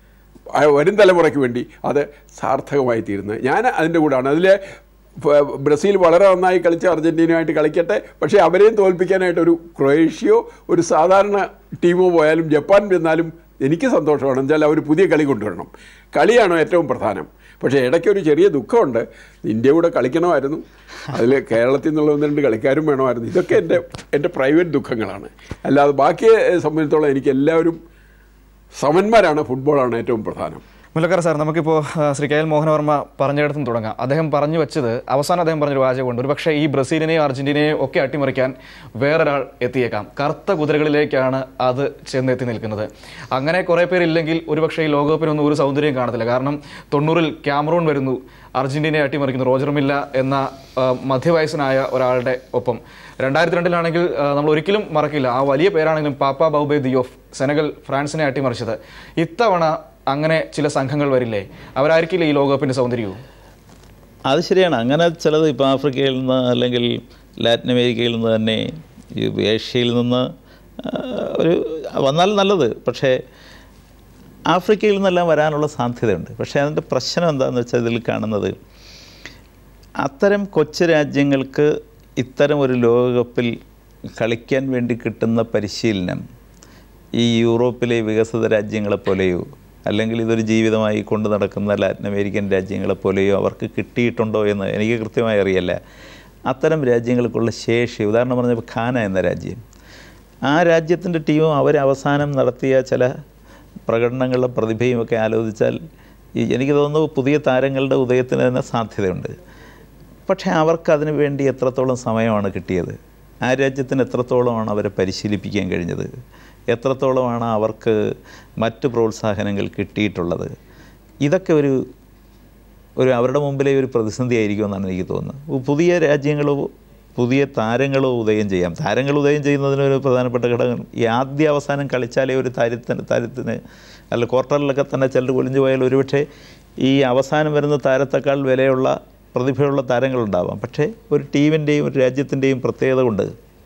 ആ വരും തലമുറയ്ക്ക് വേണ്ടി അത് സാർത്ഥകമായി തീരുന്നത് ഞാൻ അതിൻ്റെ കൂടാണ് അതിൽ ബ്രസീൽ വളരെ നന്നായി കളിച്ച് അർജൻറ്റീനയുമായിട്ട് കളിക്കട്ടെ പക്ഷേ അവരെയും തോൽപ്പിക്കാനായിട്ട് ഒരു ക്രൊയേഷ്യയോ ഒരു സാധാരണ ടീമോ പോയാലും ജപ്പാൻ ചെന്നാലും എനിക്ക് സന്തോഷമാണ് എന്നുവെച്ചാൽ അവർ പുതിയ കളി കൊണ്ടുവരണം കളിയാണ് ഏറ്റവും പ്രധാനം പക്ഷേ ഇടയ്ക്ക് ഒരു ചെറിയ ദുഃഖമുണ്ട് ഇന്ത്യ കൂടെ കളിക്കണമായിരുന്നു അതിൽ കേരളത്തിൽ നിന്നുള്ള ഒന്ന് രണ്ട് കളിക്കാരും വേണമായിരുന്നു ഇതൊക്കെ എൻ്റെ എൻ്റെ പ്രൈവറ്റ് ദുഃഖങ്ങളാണ് അല്ലാതെ ബാക്കിയെ സംബന്ധിച്ചിടത്തോളം എനിക്ക് എല്ലാവരും സമന്മാരാണ് ഫുട്ബോളാണ് ഏറ്റവും പ്രധാനം മുല്ലക്കര സാർ നമുക്കിപ്പോൾ ആ, ശ്രീ കെ എൽ മോഹനവർമ്മ പറഞ്ഞിടത്തും തുടങ്ങാം അദ്ദേഹം പറഞ്ഞു വെച്ചത് അവസാനം അദ്ദേഹം പറഞ്ഞൊരു വാചകമുണ്ട് ഒരു പക്ഷേ ഈ ബ്രസീലിനെയും അർജന്റീനയെയും ഒക്കെ അട്ടിമറിക്കാൻ വേറൊരാൾ എത്തിയേക്കാം കറുത്ത കുതിരകളിലേക്കാണ് അത് ചെന്നെത്തി നിൽക്കുന്നത് അങ്ങനെ കുറേ പേരില്ലെങ്കിൽ ഒരുപക്ഷേ ഈ ലോകകപ്പിനൊന്നും ഒരു സൗന്ദര്യം കാണത്തില്ല കാരണം തൊണ്ണൂറിൽ ക്യാമറൂൺ വരുന്നു അർജന്റീനയെ അട്ടിമറിക്കുന്നു റോജർ മില്ല എന്ന ആ, മധ്യവയസ്സനായ ഒരാളുടെ ഒപ്പം രണ്ടായിരത്തി രണ്ടിലാണെങ്കിൽ ആ, നമ്മൾ ഒരിക്കലും മറക്കില്ല ആ വലിയ പേരാണെങ്കിലും പാപ്പ ബൗബെ ദിയോഫ് സെനഗൽ ഫ്രാൻസിനെ അട്ടിമറിച്ചത് ഇത്തവണ അങ്ങനെ ചില സംഘങ്ങൾ വരില്ലേ അവരായിരിക്കില്ല ഈ ലോകകപ്പിന്റെ സൗന്ദര്യവും അത് ശരിയാണ് അങ്ങനെ ചിലത് ഇപ്പോൾ ആഫ്രിക്കയിൽ നിന്ന് അല്ലെങ്കിൽ ലാറ്റിൻ അമേരിക്കയിൽ നിന്ന് തന്നെ ഈ ഏഷ്യയിൽ നിന്ന് ആ, ഒരു വന്നാൽ നല്ലത് പക്ഷേ ആഫ്രിക്കയിൽ നിന്നെല്ലാം വരാനുള്ള സാധ്യതയുണ്ട് പക്ഷേ അതിൻ്റെ പ്രശ്നം എന്താണെന്ന് വെച്ചാൽ ഇതിൽ കാണുന്നത് അത്തരം കൊച്ചു രാജ്യങ്ങൾക്ക് ഇത്തരം ഒരു ലോകകപ്പിൽ കളിക്കാൻ വേണ്ടി കിട്ടുന്ന പരിശീലനം ഈ യൂറോപ്പിലെ വികസിത രാജ്യങ്ങളെപ്പോലെയോ അല്ലെങ്കിൽ ഇതൊരു ജീവിതമായി കൊണ്ട് നടക്കുന്ന ലാറ്റിൻ അമേരിക്കൻ രാജ്യങ്ങളെപ്പോലെയോ അവർക്ക് കിട്ടിയിട്ടുണ്ടോ എന്ന് എനിക്ക് കൃത്യമായി അറിയില്ല അത്തരം രാജ്യങ്ങൾക്കുള്ള ശേഷി ഉദാഹരണം പറഞ്ഞപ്പോൾ ഖാന എന്ന രാജ്യം ആ രാജ്യത്തിൻ്റെ ടീമും അവർ അവസാനം നടത്തിയ ചില പ്രകടനങ്ങളുടെ പ്രതിഭയും ഒക്കെ ആലോചിച്ചാൽ ഈ എനിക്ക് തോന്നുന്നു പുതിയ താരങ്ങളുടെ ഉദയത്തിന് തന്നെ സാധ്യതയുണ്ട് പക്ഷേ അവർക്ക് അതിനു വേണ്ടി എത്രത്തോളം സമയമാണ് കിട്ടിയത് ആ രാജ്യത്തിന് എത്രത്തോളമാണ് അവരെ പരിശീലിപ്പിക്കാൻ കഴിഞ്ഞത് എത്രത്തോളമാണ് അവർക്ക് മറ്റ് പ്രോത്സാഹനങ്ങൾ കിട്ടിയിട്ടുള്ളത് ഇതൊക്കെ ഒരു ഒരു അവരുടെ മുമ്പിലെ ഒരു പ്രതിസന്ധി ആയിരിക്കുമെന്നാണ് എനിക്ക് തോന്നുന്നത് പുതിയ രാജ്യങ്ങളോ പുതിയ താരങ്ങളോ ഉദയം ചെയ്യാം താരങ്ങൾ ഉദയം ചെയ്യുന്നതിന് ഒരു പ്രധാനപ്പെട്ട ഘടകം ഈ ആദ്യ അവസാനം കളിച്ചാലേ ഒരു താരത്തിന് താരത്തിന് അല്ല ക്വാർട്ടറിലൊക്കെ തന്നെ ചിലർ ഒലിഞ്ഞു പോയാൽ ഒരുപക്ഷെ ഈ അവസാനം വരുന്ന താരത്തെക്കാൾ വിലയുള്ള പ്രതിഭയുള്ള താരങ്ങളുണ്ടാവാം പക്ഷേ ഒരു ടീമിൻ്റെയും ഒരു രാജ്യത്തിൻ്റെയും പ്രത്യേകത കൊണ്ട്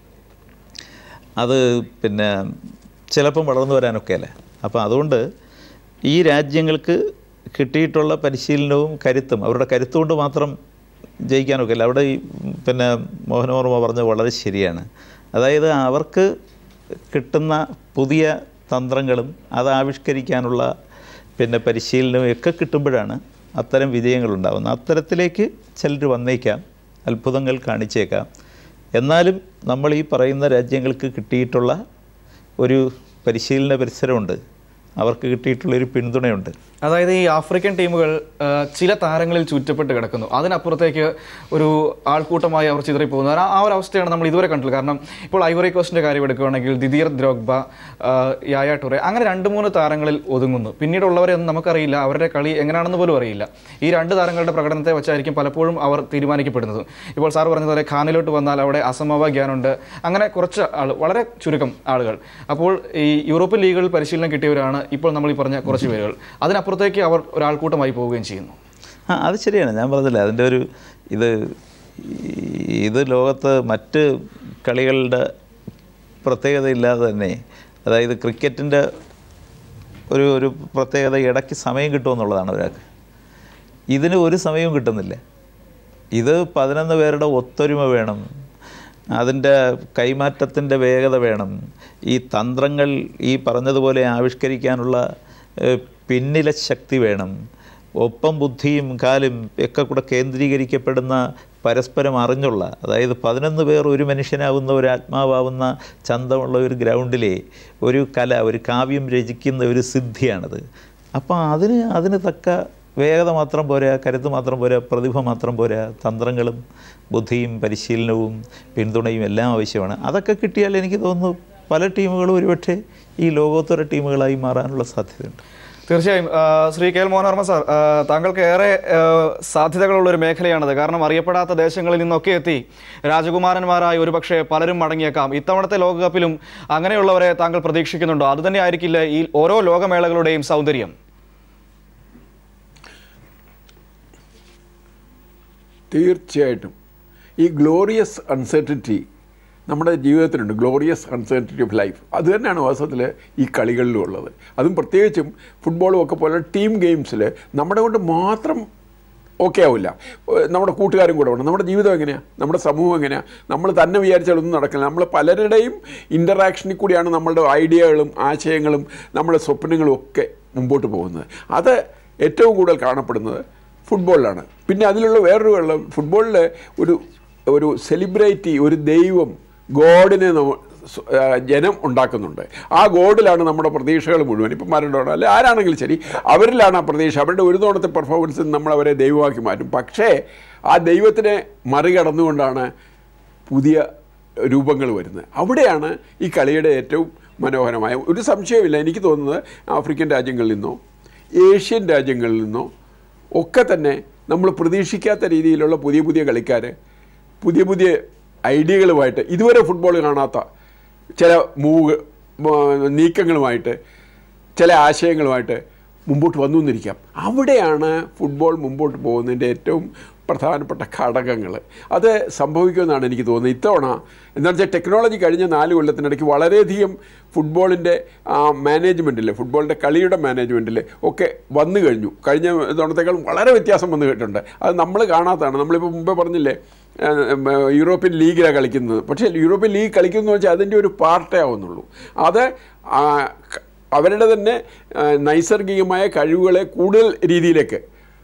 അത് പിന്നെ ചിലപ്പം വളർന്നു വരാനൊക്കെ അല്ലേ അപ്പോൾ അതുകൊണ്ട് ഈ രാജ്യങ്ങൾക്ക് കിട്ടിയിട്ടുള്ള പരിശീലനവും കരുത്തും അവരുടെ കരുത്തുകൊണ്ട് മാത്രം ജയിക്കാനൊക്കില്ല അവിടെ ഈ പിന്നെ മോഹനവർമ്മ പറഞ്ഞത് വളരെ ശരിയാണ് അതായത് അവർക്ക് കിട്ടുന്ന പുതിയ തന്ത്രങ്ങളും അത് ആവിഷ്കരിക്കാനുള്ള പിന്നെ പരിശീലനവും ഒക്കെ കിട്ടുമ്പോഴാണ് അത്തരം വിജയങ്ങളുണ്ടാകുന്നത് അത്തരത്തിലേക്ക് ചിലർ വന്നേക്കാം അത്ഭുതങ്ങൾ കാണിച്ചേക്കാം എന്നാലും നമ്മൾ ഈ പറയുന്ന രാജ്യങ്ങൾക്ക് കിട്ടിയിട്ടുള്ള ഒരു പരിശീലന പരിസരമുണ്ട് അവർക്ക് കിട്ടിയിട്ടുള്ളൊരു പിന്തുണയുണ്ട് അതായത് ഈ ആഫ്രിക്കൻ ടീമുകൾ ആ, ചില താരങ്ങളിൽ ചുറ്റപ്പെട്ട് കിടക്കുന്നു അതിനപ്പുറത്തേക്ക് ഒരു ആൾക്കൂട്ടമായി അവർ ചിതറിപ്പോകുന്നു ആ ആ ഒരു അവസ്ഥയാണ് നമ്മൾ ഇതുവരെ കണ്ടിട്ടുള്ളത് കാരണം ഇപ്പോൾ ഐവറി കോസ്റ്റിന്റെ കാര്യം എടുക്കുകയാണെങ്കിൽ ദിദിയർ ദ്രോഗ്ബ ആ, യായ ടൂറെ അങ്ങനെ രണ്ട് മൂന്ന് താരങ്ങളിൽ ഒതുങ്ങുന്നു പിന്നീടുള്ളവരെ ഒന്നും നമുക്കറിയില്ല അവരുടെ കളി എങ്ങനെയാണെന്ന് പോലും അറിയില്ല ഈ രണ്ട് താരങ്ങളുടെ പ്രകടനത്തെ വെച്ചായിരിക്കും പലപ്പോഴും അവർ തീരുമാനിക്കപ്പെടുന്നത് ഇപ്പോൾ സാർ പറഞ്ഞതുപോലെ ഖാനിലോട്ട് വന്നാൽ അവിടെ അസമവ ഗ്യാനുണ്ട് അങ്ങനെ കുറച്ച് ആൾ വളരെ ചുരുക്കം ആളുകൾ അപ്പോൾ ഈ യൂറോപ്യൻ ലീഗുകളിൽ പരിശീലനം കിട്ടിയവരാണ് ഇപ്പോൾ നമ്മൾ ഈ പറഞ്ഞ കുറച്ച് പേരുകൾ അതിനപ്പുറത്തേക്ക് അവർ ഒരാൾക്കൂട്ടമായി പോവുകയും ചെയ്യുന്നു ആ അത് ശരിയാണ് ഞാൻ പറഞ്ഞില്ല അതിൻ്റെ ഒരു ഇത് ഇത് ലോകത്ത് മറ്റ് കളികളുടെ പ്രത്യേകത ഇല്ലാതെ തന്നെ അതായത് ക്രിക്കറ്റിൻ്റെ ഒരു ഒരു പ്രത്യേകത ഇടയ്ക്ക് സമയം കിട്ടുമെന്നുള്ളതാണ് ഒരാൾക്ക് ഇതിന് ഒരു സമയവും കിട്ടുന്നില്ല ഇത് പതിനൊന്ന് പേരുടെ ഒത്തൊരുമ വേണം അതിൻ്റെ കൈമാറ്റത്തിൻ്റെ വേഗത വേണം ഈ തന്ത്രങ്ങൾ ഈ പറഞ്ഞതുപോലെ ആവിഷ്കരിക്കാനുള്ള ഏഹ്, പിന്നിലെ ശക്തി വേണം ഒപ്പം ബുദ്ധിയും കാലും ഒക്കെ കൂടെ കേന്ദ്രീകരിക്കപ്പെടുന്ന പരസ്പരം അറിഞ്ഞുള്ള അതായത് പതിനൊന്ന് പേർ ഒരു മനുഷ്യനാവുന്ന ഒരു ആത്മാവാവുന്ന ചന്തമുള്ള ഒരു ഗ്രൗണ്ടിലെ ഒരു കല ഒരു കാവ്യം രചിക്കുന്ന ഒരു സിദ്ധിയാണത് അപ്പോൾ അതിന് അതിന് തക്ക വേഗത മാത്രം പോരാ കരുത്ത് മാത്രം പോരാ പ്രതിഭ മാത്രം പോരാ തന്ത്രങ്ങളും ബുദ്ധിയും പരിശീലനവും പിന്തുണയും എല്ലാം ആവശ്യമാണ് അതൊക്കെ കിട്ടിയാൽ എനിക്ക് തോന്നുന്നു പല ടീമുകളും ഒരുപക്ഷെ ഈ ലോകോത്തര ടീമുകളായി മാറാനുള്ള സാധ്യതയുണ്ട് തീർച്ചയായും ആ, Shri K L Mohanavarma sir ആ, താങ്കൾക്ക് ഏറെ ആ, സാധ്യതകളുള്ള ഒരു മേഖലയാണത് കാരണം അറിയപ്പെടാത്ത ദേശങ്ങളിൽ നിന്നൊക്കെ എത്തി രാജകുമാരന്മാരായി ഒരുപക്ഷെ പലരും മടങ്ങിയേക്കാം ഇത്തവണത്തെ ലോകകപ്പിലും അങ്ങനെയുള്ളവരെ താങ്കൾ പ്രതീക്ഷിക്കുന്നുണ്ടോ അതുതന്നെ ആയിരിക്കില്ല ഈ ഓരോ ലോകമേളകളുടെയും സൗന്ദര്യം തീർച്ചയായിട്ടും ഈ ഗ്ലോറിയസ് അൺസർട്ടിറ്റി നമ്മുടെ ജീവിതത്തിലുണ്ട് ഗ്ലോറിയസ് അൺസർട്ടിറ്റി ഓഫ് ലൈഫ് അത് തന്നെയാണ് വാസ്തവത്തിൽ ഈ കളികളിലും ഉള്ളത് അതും പ്രത്യേകിച്ചും ഫുട്ബോളും ഒക്കെ പോലെ ടീം ഗെയിംസിൽ നമ്മുടെ കൊണ്ട് മാത്രം ഓക്കെ ആവില്ല ഏഹ് നമ്മുടെ കൂട്ടുകാരും കൂടെ വേണം നമ്മുടെ ജീവിതം എങ്ങനെയാണ് നമ്മുടെ സമൂഹം എങ്ങനെയാണ് നമ്മൾ തന്നെ വിചാരിച്ചാലൊന്നും നടക്കില്ല നമ്മൾ പലരുടെയും ഇൻ്ററാക്ഷനിൽ കൂടിയാണ് നമ്മളുടെ ഐഡിയകളും ആശയങ്ങളും നമ്മുടെ സ്വപ്നങ്ങളും ഒക്കെ മുമ്പോട്ട് പോകുന്നത് അത് ഏറ്റവും കൂടുതൽ കാണപ്പെടുന്നത് ഫുട്ബോളിലാണ് പിന്നെ അതിലുള്ള വേറൊരു വെള്ളം ഫുട്ബോളിൽ ഒരു ഒരു സെലിബ്രിറ്റി ഒരു ദൈവം ഗോഡിനെ നമ്മ സ്വ- ആ, ജനം ഉണ്ടാക്കുന്നുണ്ട് ആ ഗോഡിലാണ് നമ്മുടെ പ്രതീക്ഷകൾ മുഴുവൻ ഇപ്പം മരണോട് അല്ലെ ആരാണെങ്കിലും ശരി അവരിലാണ് ആ പ്രതീക്ഷ അവരുടെ ഒരു തവണത്തെ പെർഫോമൻസിൽ നമ്മൾ അവരെ ദൈവമാക്കി മാറ്റും പക്ഷേ ആ ദൈവത്തിനെ മറികടന്നുകൊണ്ടാണ് പുതിയ രൂപങ്ങൾ വരുന്നത് അവിടെയാണ് ഈ കളിയുടെ ഏറ്റവും മനോഹരമായ ഒരു സംശയമില്ല എനിക്ക് തോന്നുന്നത് ആഫ്രിക്കൻ രാജ്യങ്ങളിൽ നിന്നോ ഏഷ്യൻ രാജ്യങ്ങളിൽ നിന്നോ ഒക്കെ തന്നെ നമ്മൾ പ്രതീക്ഷിക്കാത്ത രീതിയിലുള്ള പുതിയ പുതിയ കളിക്കാർ പുതിയ പുതിയ ഐഡിയകളുമായിട്ട് ഇതുവരെ ഫുട്ബോൾ കാണാത്ത ചില മൂവ് നീക്കങ്ങളുമായിട്ട് ചില ആശയങ്ങളുമായിട്ട് മുമ്പോട്ട് വന്നു എന്നിരിക്കാം അവിടെയാണ് ഫുട്ബോൾ മുമ്പോട്ട് പോകുന്നതിൻ്റെ ഏറ്റവും പ്രധാനപ്പെട്ട ഘടകങ്ങൾ അത് സംഭവിക്കുമെന്നാണ് എനിക്ക് തോന്നുന്നത് ഇത്തവണ എന്താണെന്ന് വെച്ചാൽ ടെക്നോളജി കഴിഞ്ഞ നാല് കൊല്ലത്തിനിടയ്ക്ക് വളരെയധികം ഫുട്ബോളിൻ്റെ മാനേജ്മെൻറ്റിൽ ഫുട്ബോളിൻ്റെ കളിയുടെ മാനേജ്മെൻറ്റിൽ ഒക്കെ വന്നു കഴിഞ്ഞു കഴിഞ്ഞ തവണത്തേക്കാളും വളരെ വ്യത്യാസം വന്നു കേട്ടിട്ടുണ്ട് അത് നമ്മൾ കാണാത്തതാണ് നമ്മളിപ്പോൾ മുമ്പേ പറഞ്ഞില്ലേ ആ, ഉം, യൂറോപ്യൻ ലീഗിലാണ് കളിക്കുന്നത് പക്ഷേ യൂറോപ്യൻ ലീഗ് കളിക്കുന്നു വെച്ചാൽ അതിൻ്റെ ഒരു പാർട്ടേ ആവുന്നുള്ളൂ അത് ആ, ക- അവരുടെ തന്നെ ആ, നൈസർഗികമായ കഴിവുകളെ കൂടുതൽ രീതിയിലേക്ക്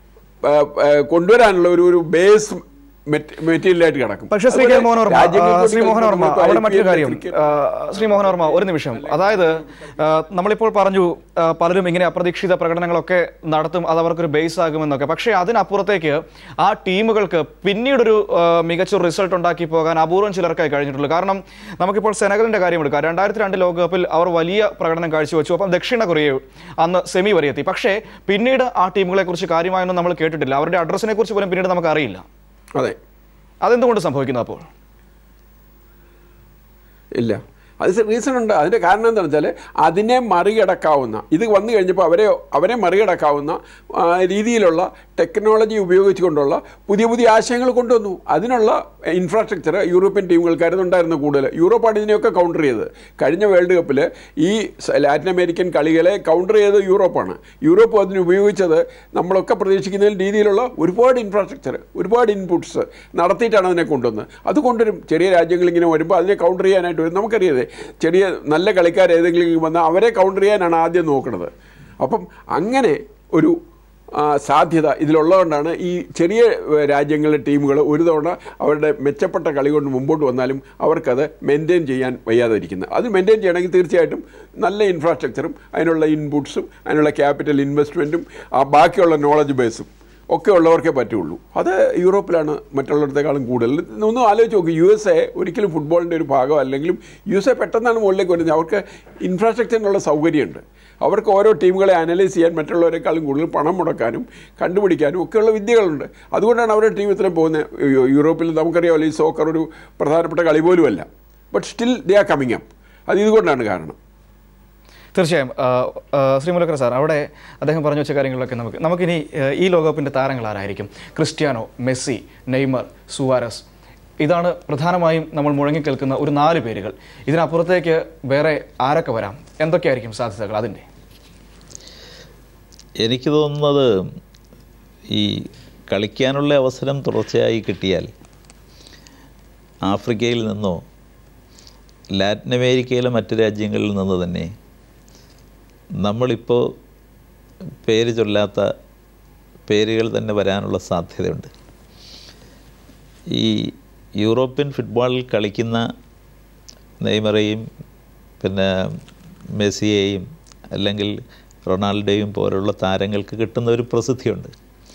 ആ, ആ, കൊണ്ടുവരാനുള്ള ഒരു ഒരു ബേസ് മെറ്റീരിയലായിട്ട് കിടക്കും പക്ഷേ ശ്രീ കെ അതുപോലെ മോഹൻ വർമ്മ രാജ്യങ്ങൾ ആ, കൂടി ശ്രീ മോഹൻ വർമ്മ കളിക്കുമ്പോൾ അവിടെ മറ്റൊരു IPL, കാര്യം cricket ആ, ശ്രീ മോഹൻ വർമ്മ ഒരു നിമിഷം അതായത് ആ, നമ്മളിപ്പോൾ പറഞ്ഞു ആ, പലരും ഇങ്ങനെ അപ്രതീക്ഷിത പ്രകടനങ്ങളൊക്കെ നടത്തും അത് അവർക്കൊരു ബേസ് ആകുമെന്നൊക്കെ പക്ഷേ അതിനപ്പുറത്തേക്ക് ആ ടീമുകൾക്ക് പിന്നീടൊരു ആ, മികച്ച റിസൾട്ട് ഉണ്ടാക്കി പോകാൻ അപൂർവം ചിലർക്കായി കഴിഞ്ഞിട്ടുള്ളൂ കാരണം നമുക്കിപ്പോൾ സെനഗലിന്റെ കാര്യം എടുക്കാം രണ്ടായിരത്തി രണ്ട് ലോകകപ്പിൽ അവർ വലിയ പ്രകടനം കാഴ്ചവെച്ചു അപ്പം ദക്ഷിണ കൊറിയ അന്ന് സെമി വരെ എത്തി പക്ഷേ പിന്നീട് ആ ടീമുകളെ കുറിച്ച് കാര്യമായൊന്നും നമ്മൾ കേട്ടിട്ടില്ല അവരുടെ അഡ്രസ്സിനെ കുറിച്ച് പോലും പിന്നീട് നമുക്ക് അറിയില്ല അതെ അതെന്തുകൊണ്ട് സംഭവിക്കുന്നു അപ്പോൾ ഇല്ല അത് റീസൺ ഉണ്ട് അതിൻ്റെ കാരണം എന്താണെന്ന് വെച്ചാൽ അതിനെ മറികടക്കാവുന്ന ഇത് വന്നു കഴിഞ്ഞപ്പോൾ അവരെ അവരെ മറികടക്കാവുന്ന ആ, രീതിയിലുള്ള ടെക്നോളജി ഉപയോഗിച്ചുകൊണ്ടുള്ള പുതിയ പുതിയ ആശയങ്ങൾ കൊണ്ടുവന്നു അതിനുള്ള ഇൻഫ്രാസ്ട്രക്ചർ യൂറോപ്യൻ ടീമുകൾക്കായിരുന്നു ഉണ്ടായിരുന്നു കൂടുതൽ യൂറോപ്പാണ് ഇതിനെയൊക്കെ കൗണ്ടർ ചെയ്തത് കഴിഞ്ഞ വേൾഡ് കപ്പിൽ ഈ സ- ലാറ്റിൻ അമേരിക്കൻ കളികളെ കൗണ്ടർ ചെയ്തത് യൂറോപ്പാണ് യൂറോപ്പ് അതിന് ഉപയോഗിച്ചത് നമ്മളൊക്കെ പ്രതീക്ഷിക്കുന്ന രീതിയിലുള്ള ഒരുപാട് ഇൻഫ്രാസ്ട്രക്ചർ ഒരുപാട് ഇൻപുട്സ് നടത്തിയിട്ടാണ് അതിനെ കൊണ്ടുവന്നത് അത് കൊണ്ടുവരും ചെറിയ രാജ്യങ്ങൾ ഇങ്ങനെ വരുമ്പോൾ അതിനെ കൗണ്ടർ ചെയ്യാനായിട്ട് വരും നമുക്കറിയാതെ ചെറിയ നല്ല കളിക്കാർ ഏതെങ്കിലും വന്നാൽ അവരെ കൗണ്ടർ ചെയ്യാനാണ് ആദ്യം നോക്കുന്നത് അപ്പം അങ്ങനെ ഒരു ആ, സാധ്യത ഇതിലുള്ളതുകൊണ്ടാണ് ഈ ചെറിയ ഏഹ്, രാജ്യങ്ങളിലെ ടീമുകൾ ഒരു തവണ അവരുടെ മെച്ചപ്പെട്ട കളി കൊണ്ട് മുമ്പോട്ട് വന്നാലും അവർക്കത് മെയിൻറ്റെയിൻ ചെയ്യാൻ വയ്യാതെ ഇരിക്കുന്നത് അത് മെയിൻറ്റെയിൻ ചെയ്യണമെങ്കിൽ തീർച്ചയായിട്ടും നല്ല ഇൻഫ്രാസ്ട്രക്ചറും അതിനുള്ള ഇൻപുട്സും അതിനുള്ള ക്യാപിറ്റൽ ഇൻവെസ്റ്റ്മെൻറ്റും ആ ബാക്കിയുള്ള നോളജ് ബേസും ഒക്കെ ഉള്ളവർക്കേ പറ്റുള്ളൂ അത് യൂറോപ്പിലാണ് മറ്റുള്ളിടത്തേക്കാളും കൂടുതൽ ഒന്ന് ആലോചിച്ച് നോക്ക് യു എസ് എ ഒരിക്കലും ഫുട്ബോളിൻ്റെ ഒരു ഭാഗം അല്ലെങ്കിലും യു എസ് എ പെട്ടെന്നാണ് മുകളിലേക്ക് വരുന്നത് അവർക്ക് ഇൻഫ്രാസ്ട്രക്ചറിനുള്ള സൗകര്യമുണ്ട് അവർക്ക് ഓരോ ടീമുകളെ അനലൈസ് ചെയ്യാൻ മറ്റുള്ളവരെക്കാളും കൂടുതൽ പണം മുടക്കാനും കണ്ടുപിടിക്കാനും ഒക്കെയുള്ള വിദ്യകളുണ്ട് അതുകൊണ്ടാണ് അവരുടെ ടീം ഇത്രയും പോകുന്നത് യു- യൂറോപ്പിൽ നമുക്കറിയാമല്ലോ ഈ സോക്കർ ഒരു പ്രധാനപ്പെട്ട കളി പോലുമല്ല but still they are coming up അത് ഇതുകൊണ്ടാണ് കാരണം തീർച്ചയായും ആ, ആ, ശ്രീ മുലക്കർ സാർ അവിടെ അദ്ദേഹം പറഞ്ഞു വെച്ച കാര്യങ്ങളിലൊക്കെ നമുക്ക് നമുക്കിനി ആ, ഈ ലോകകപ്പിൻ്റെ താരങ്ങൾ ആരായിരിക്കും ക്രിസ്ത്യാനോ മെസ്സി നെയ്മർ സുവാരസ് ഇതാണ് പ്രധാനമായും നമ്മൾ മുഴങ്ങിക്കേൾക്കുന്ന ഒരു നാല് പേരുകൾ ഇതിനപ്പുറത്തേക്ക് വേറെ ആരൊക്കെ വരാം എന്തൊക്കെയായിരിക്കും സാധ്യതകൾ അതിൻ്റെ എനിക്ക് തോന്നുന്നത് ഈ കളിക്കാനുള്ള അവസരം തുടർച്ചയായി കിട്ടിയാൽ ആഫ്രിക്കയിൽ നിന്നോ ലാറ്റിൻ അമേരിക്കയിലെ മറ്റ് രാജ്യങ്ങളിൽ നിന്ന് തന്നെ നമ്മളിപ്പോൾ പേര് ചൊല്ലാത്ത പേരുകൾ തന്നെ വരാനുള്ള സാധ്യതയുണ്ട് ഈ യൂറോപ്യൻ ഫുട്ബോളിൽ കളിക്കുന്ന നെയ്മറേയും പിന്നെ മെസ്സിയെയും അല്ലെങ്കിൽ റൊണാൾഡോയും പോലുള്ള താരങ്ങൾക്ക് കിട്ടുന്ന ഒരു പ്രസിദ്ധിയുണ്ട്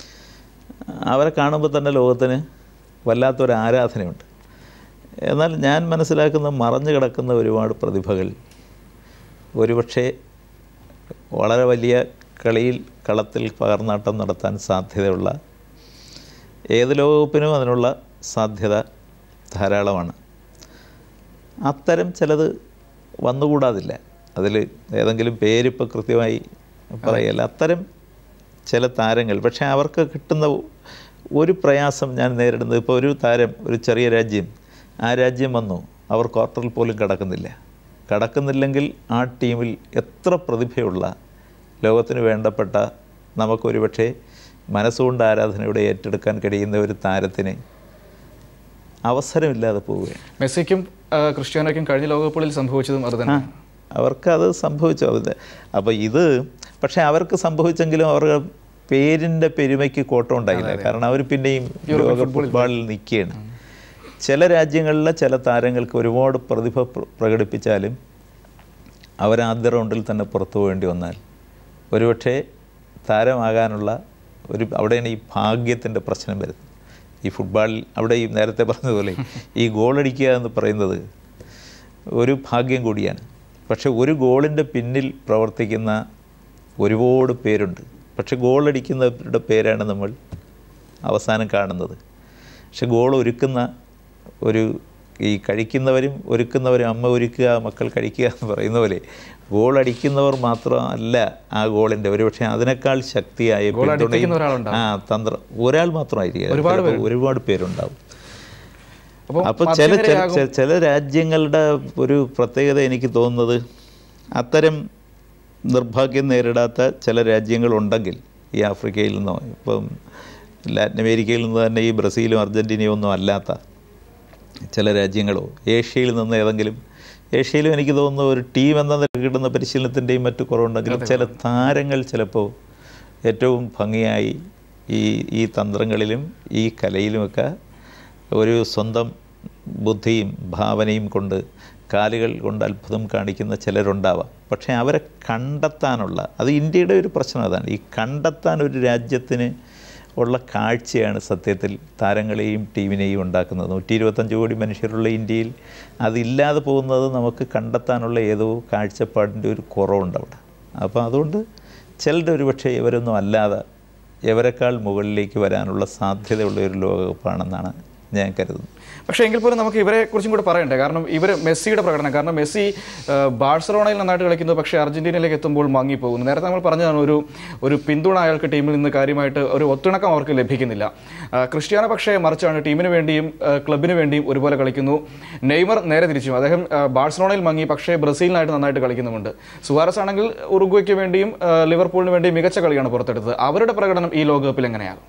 അവരെ കാണുമ്പോൾ തന്നെ ലോകത്തിന് വല്ലാത്തൊരു ആരാധനയുണ്ട് എന്നാൽ ഞാൻ മനസ്സിലാക്കുന്ന മറഞ്ഞു കിടക്കുന്ന ഒരുപാട് പ്രതിഭകൾ ഒരുപക്ഷെ വളരെ വലിയ കളിയിൽ കളത്തിൽ പകർന്നാട്ടം നടത്താൻ സാധ്യതയുള്ള ഏത് ലോകകപ്പിനും അതിനുള്ള സാധ്യത ധാരാളമാണ് അത്തരം ചിലത് വന്നുകൂടാതില്ല അതിൽ ഏതെങ്കിലും പേരിപ്പോൾ കൃത്യമായി പറയല്ല അത്തരം ചില താരങ്ങൾ പക്ഷേ അവർക്ക് കിട്ടുന്ന ഒരു പ്രയാസം ഞാൻ നേരിടുന്നത് ഇപ്പോൾ ഒരു താരം ഒരു ചെറിയ രാജ്യം ആ രാജ്യം വന്നു അവർ ക്വാർട്ടറിൽ പോലും കടക്കുന്നില്ല കടക്കുന്നില്ലെങ്കിൽ ആ ടീമിൽ എത്ര പ്രതിഭയുള്ള ലോകത്തിന് വേണ്ടപ്പെട്ട നമുക്കൊരു പക്ഷേ മനസ്സുകൊണ്ട് ആരാധനയോടെ ഏറ്റെടുക്കാൻ കഴിയുന്ന ഒരു താരത്തിന് അവസരമില്ലാതെ പോവുകയാണ് മെസ്സിക്കും ആ, ക്രിസ്ത്യാനോയ്ക്കും കഴിഞ്ഞ ലോകകപ്പുകളിൽ സംഭവിച്ചതും അത് ആ തന്നെ അവർക്കത് സംഭവിച്ചു അത് അപ്പോൾ ഇത് പക്ഷേ അവർക്ക് സംഭവിച്ചെങ്കിലും അവരുടെ പേരിൻ്റെ പെരുമയ്ക്ക് കോട്ടം ഉണ്ടായില്ല കാരണം അവർ പിന്നെയും ലോക ഫുട്ബോളിൽ നിൽക്കുകയാണ് ചില രാജ്യങ്ങളിലെ ചില താരങ്ങൾക്ക് ഒരുപാട് പ്രതിഭ പ്ര- പ്രകടിപ്പിച്ചാലും അവർ ആദ്യ റൗണ്ടിൽ തന്നെ പുറത്തു പോകേണ്ടി വന്നാൽ ഒരുപക്ഷെ താരമാകാനുള്ള ഒരു അവിടെയാണ് ഈ ഭാഗ്യത്തിൻ്റെ പ്രശ്നം വരുന്നത് ഈ ഫുട്ബോളിൽ അവിടെ ഈ നേരത്തെ പറഞ്ഞതുപോലെ ഈ ഗോളടിക്കുക എന്ന് പറയുന്നത് ഒരു ഭാഗ്യം കൂടിയാണ് പക്ഷെ ഒരു ഗോളിൻ്റെ പിന്നിൽ പ്രവർത്തിക്കുന്ന ഒരുപാട് പേരുണ്ട് പക്ഷെ ഗോളടിക്കുന്നവരുടെ പേരാണ് നമ്മൾ അവസാനം കാണുന്നത് പക്ഷെ ഗോൾ ഒരുക്കുന്ന ഒരു ഈ കഴിക്കുന്നവരും ഒരുക്കുന്നവരും അമ്മ ഒരുക്കുക മക്കൾ കഴിക്കുക എന്ന് പറയുന്ന പോലെ ഗോൾ അടിക്കുന്നവർ മാത്രമല്ല ആ ഗോളിൻ്റെ ഒരുപക്ഷെ അതിനേക്കാൾ ശക്തിയായ ഗോൾ പിന്തുണയും അടിപ്പിക്കുന്ന ഒരാളുണ്ടാവും. ആ തന്ത്രം ഒരാൾ മാത്രമായിരിക്കും ഒരുപാട് ചിലപ്പോൾ ഒരുപാട് പേരുണ്ടാവും അപ്പോൾ അപ്പോൾ ചില ചില മധ്യനിരയാകും- ചില- ചില രാജ്യങ്ങളുടെ ഒരു പ്രത്യേകത എനിക്ക് തോന്നുന്നത് അത്തരം നിർഭാഗ്യം നേരിടാത്ത ചില രാജ്യങ്ങളുണ്ടെങ്കിൽ ഈ ആഫ്രിക്കയിൽ നിന്നോ ഇപ്പം ലാറ്റിൻ അമേരിക്കയിൽ നിന്ന് തന്നെ ഈ ബ്രസീലും അർജൻറ്റീനയും ഒന്നും അല്ലാത്ത ചില രാജ്യങ്ങളോ ഏഷ്യയിൽ നിന്ന് ഏതെങ്കിലും ഏഷ്യയിലും എനിക്ക് തോന്നുന്നു ഒരു ടീം എന്ന നിലയിൽ കിട്ടുന്ന പരിശീലനത്തിൻ്റെയും മറ്റു കുറവുണ്ടെങ്കിലും ചില താരങ്ങൾ ചിലപ്പോൾ ഏറ്റവും ഭംഗിയായി ഈ ഈ തന്ത്രങ്ങളിലും ഈ കലയിലുമൊക്കെ ഒരു സ്വന്തം ബുദ്ധിയും ഭാവനയും കൊണ്ട് കാലുകൾ കൊണ്ട് അത്ഭുതം കാണിക്കുന്ന ചിലരുണ്ടാവാം പക്ഷേ അവരെ കണ്ടെത്താനുള്ള അത് ഇന്ത്യയുടെ ഒരു പ്രശ്നം അതാണ് ഈ കണ്ടെത്താൻ ഒരു രാജ്യത്തിന് ഉള്ള കാഴ്ചയാണ് സത്യത്തിൽ താരങ്ങളെയും ടീമിനെയും ഉണ്ടാക്കുന്നത് നൂറ്റി ഇരുപത്തഞ്ച് കോടി മനുഷ്യരുള്ള ഇന്ത്യയിൽ അതില്ലാതെ പോകുന്നത് നമുക്ക് കണ്ടെത്താനുള്ള ഏതോ കാഴ്ചപ്പാടിൻ്റെ ഒരു കുറവുണ്ട് അവിടെ അപ്പോൾ അതുകൊണ്ട് ചിലരുടെ ഒരു പക്ഷേ ഇവരൊന്നും അല്ലാതെ ഇവരെക്കാൾ മുകളിലേക്ക് വരാനുള്ള സാധ്യതയുള്ള ഒരു ലോകകപ്പാണെന്നാണ് ഞാൻ കരുതുന്നു പക്ഷേ എങ്കിൽ പോലും നമുക്ക് ഇവരെ കുറിച്ചും കൂടെ പറയണ്ടേ കാരണം ഇവർ മെസ്സിയുടെ പ്രകടനം കാരണം മെസ്സി ആ, ബാഴ്സലോണയിൽ നന്നായിട്ട് കളിക്കുന്നു പക്ഷേ അർജന്റീനയിലേക്ക് എത്തുമ്പോൾ മങ്ങിപ്പോകുന്നു നേരത്തെ നമ്മൾ പറഞ്ഞതാണ് ഒരു ഒരു പിന്തുണ അയാൾക്ക് ടീമിൽ നിന്ന് കാര്യമായിട്ട് ഒരു ഒത്തിണക്കം അവർക്ക് ലഭിക്കുന്നില്ല ആ, ക്രിസ്ത്യാനോ പക്ഷേ മറിച്ചാണ് ടീമിന് വേണ്ടിയും ആ, ക്ലബിന് വേണ്ടിയും ഒരുപോലെ കളിക്കുന്നു നെയ്മർ നേരെ തിരിച്ചു അദ്ദേഹം ആ, ബാഴ്സലോണയിൽ മങ്ങി പക്ഷേ ബ്രസീലിനായിട്ട് നന്നായിട്ട് കളിക്കുന്നുമുണ്ട് സുവാരസ് ആണെങ്കിൽ ഉറുഗ്വയ്ക്ക് വേണ്ടിയും ആ, ലിവർപൂളിന് വേണ്ടിയും മികച്ച കളിയാണ് പുറത്തെടുത്തത് അവരുടെ പ്രകടനം ഈ ലോകകപ്പിൽ എങ്ങനെയാകും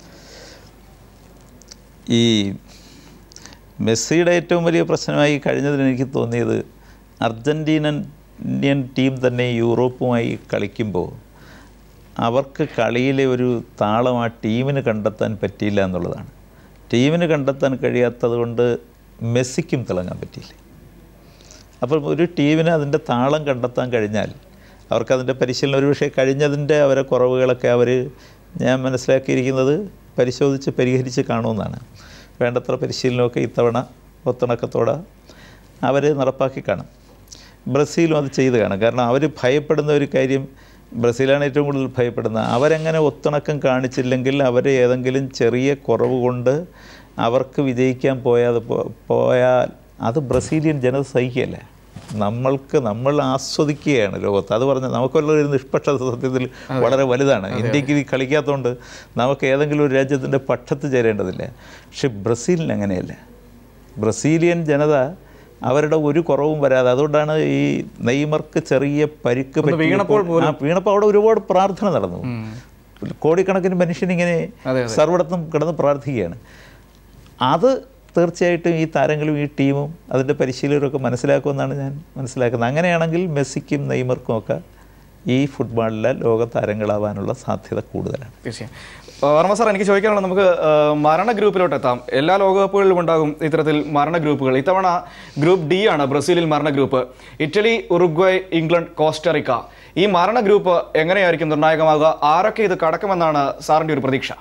ഈ മെസ്സിയുടെ ഏറ്റവും വലിയ പ്രശ്നമായി കഴിഞ്ഞതിന് എനിക്ക് തോന്നിയത് അർജൻറ്റീനൻ ഇന്ത്യൻ ടീം തന്നെ യൂറോപ്പുമായി കളിക്കുമ്പോൾ അവർക്ക് കളിയിലെ ഒരു താളം ആ ടീമിന് കണ്ടെത്താൻ പറ്റിയില്ല എന്നുള്ളതാണ് ടീമിന് കണ്ടെത്താൻ കഴിയാത്തത് കൊണ്ട് മെസ്സിക്കും തിളങ്ങാൻ പറ്റിയില്ല അപ്പം ഒരു ടീമിന് അതിൻ്റെ താളം കണ്ടെത്താൻ കഴിഞ്ഞാൽ അവർക്കതിൻ്റെ പരിശീലനം ഒരു പക്ഷേ കഴിഞ്ഞതിൻ്റെ അവരെ കുറവുകളൊക്കെ അവർ ഞാൻ മനസ്സിലാക്കിയിരിക്കുന്നത് പരിശോധിച്ച് പരിഹരിച്ച് കാണുമെന്നാണ് വേണ്ടത്ര പരിശീലനമൊക്കെ ഇത്തവണ ഒത്തിണക്കത്തോടെ അവർ നടപ്പാക്കി കാണും ബ്രസീലും അത് ചെയ്ത് കാണും കാരണം അവർ ഭയപ്പെടുന്ന ഒരു കാര്യം ബ്രസീലാണ് ഏറ്റവും കൂടുതൽ ഭയപ്പെടുന്നത് അവരെങ്ങനെ ഒത്തിണക്കം കാണിച്ചില്ലെങ്കിൽ അവരെ ഏതെങ്കിലും ചെറിയ കുറവ് കൊണ്ട് അവർക്ക് വിജയിക്കാൻ പോയാതെ പോ- പോയാൽ അത് ബ്രസീലിയൻ ജനത സഹിക്കുകയല്ല നമ്മൾക്ക് നമ്മൾ ആസ്വദിക്കുകയാണ് ലോകത്ത് അത് പറഞ്ഞാൽ നമുക്കുള്ള ഒരു നിഷ്പക്ഷത സത്യത്തിൽ വളരെ വലുതാണ് ഇന്ത്യക്ക് ഇത് കളിക്കാത്തതുകൊണ്ട് നമുക്ക് ഏതെങ്കിലും ഒരു രാജ്യത്തിൻ്റെ പക്ഷത്ത് ചേരേണ്ടതില്ല പക്ഷെ ബ്രസീലിന് അങ്ങനെയല്ല ബ്രസീലിയൻ ജനത അവരുടെ ഒരു കുറവും വരാതെ അതുകൊണ്ടാണ് ഈ നെയ്മർക്ക് ചെറിയ പരിക്ക് ഒന്ന് വീണപ്പോൾ പറ്റിയപ്പോൾ- ആ, വീണപ്പോൾ അവിടെ ഒരുപാട് പ്രാർത്ഥന നടന്നു കോടിക്കണക്കിന് മനുഷ്യനിങ്ങനെ അതെ, സർവ്വടത്തും കിടന്ന് പ്രാർത്ഥിക്കുകയാണ് അത് തീർച്ചയായിട്ടും ഈ താരങ്ങളും ഈ ടീമും അതിൻ്റെ പരിശീലകരൊക്കെ മനസ്സിലാക്കുമെന്നാണ് ഞാൻ മനസ്സിലാക്കുന്നത് അങ്ങനെയാണെങ്കിൽ മെസ്സിക്കും നെയ്മർക്കും ഒക്കെ ഈ ഫുട്ബോളിലെ ലോക താരങ്ങളാവാനുള്ള സാധ്യത കൂടുതലാണ് തീർച്ചയായും ആ, വർമ്മ സാർ എനിക്ക് ചോദിക്കാനുള്ളത് നമുക്ക് ആ, മരണ ഗ്രൂപ്പിലോട്ട് എത്താം എല്ലാ ലോകകപ്പുകളിലും ഉണ്ടാകും ഇത്തരത്തിൽ മരണ ഗ്രൂപ്പുകൾ ഇത്തവണ ഗ്രൂപ്പ് ഡി ആണ് ബ്രസീലിൽ മരണ group Italy Uruguay England Costa Rica ഈ മരണ ഗ്രൂപ്പ് എങ്ങനെയായിരിക്കും നിർണായകമാകുക ആരൊക്കെ ഇത് കടക്കുമെന്നാണ് സാറിന്റെ ഒരു പ്രതീക്ഷ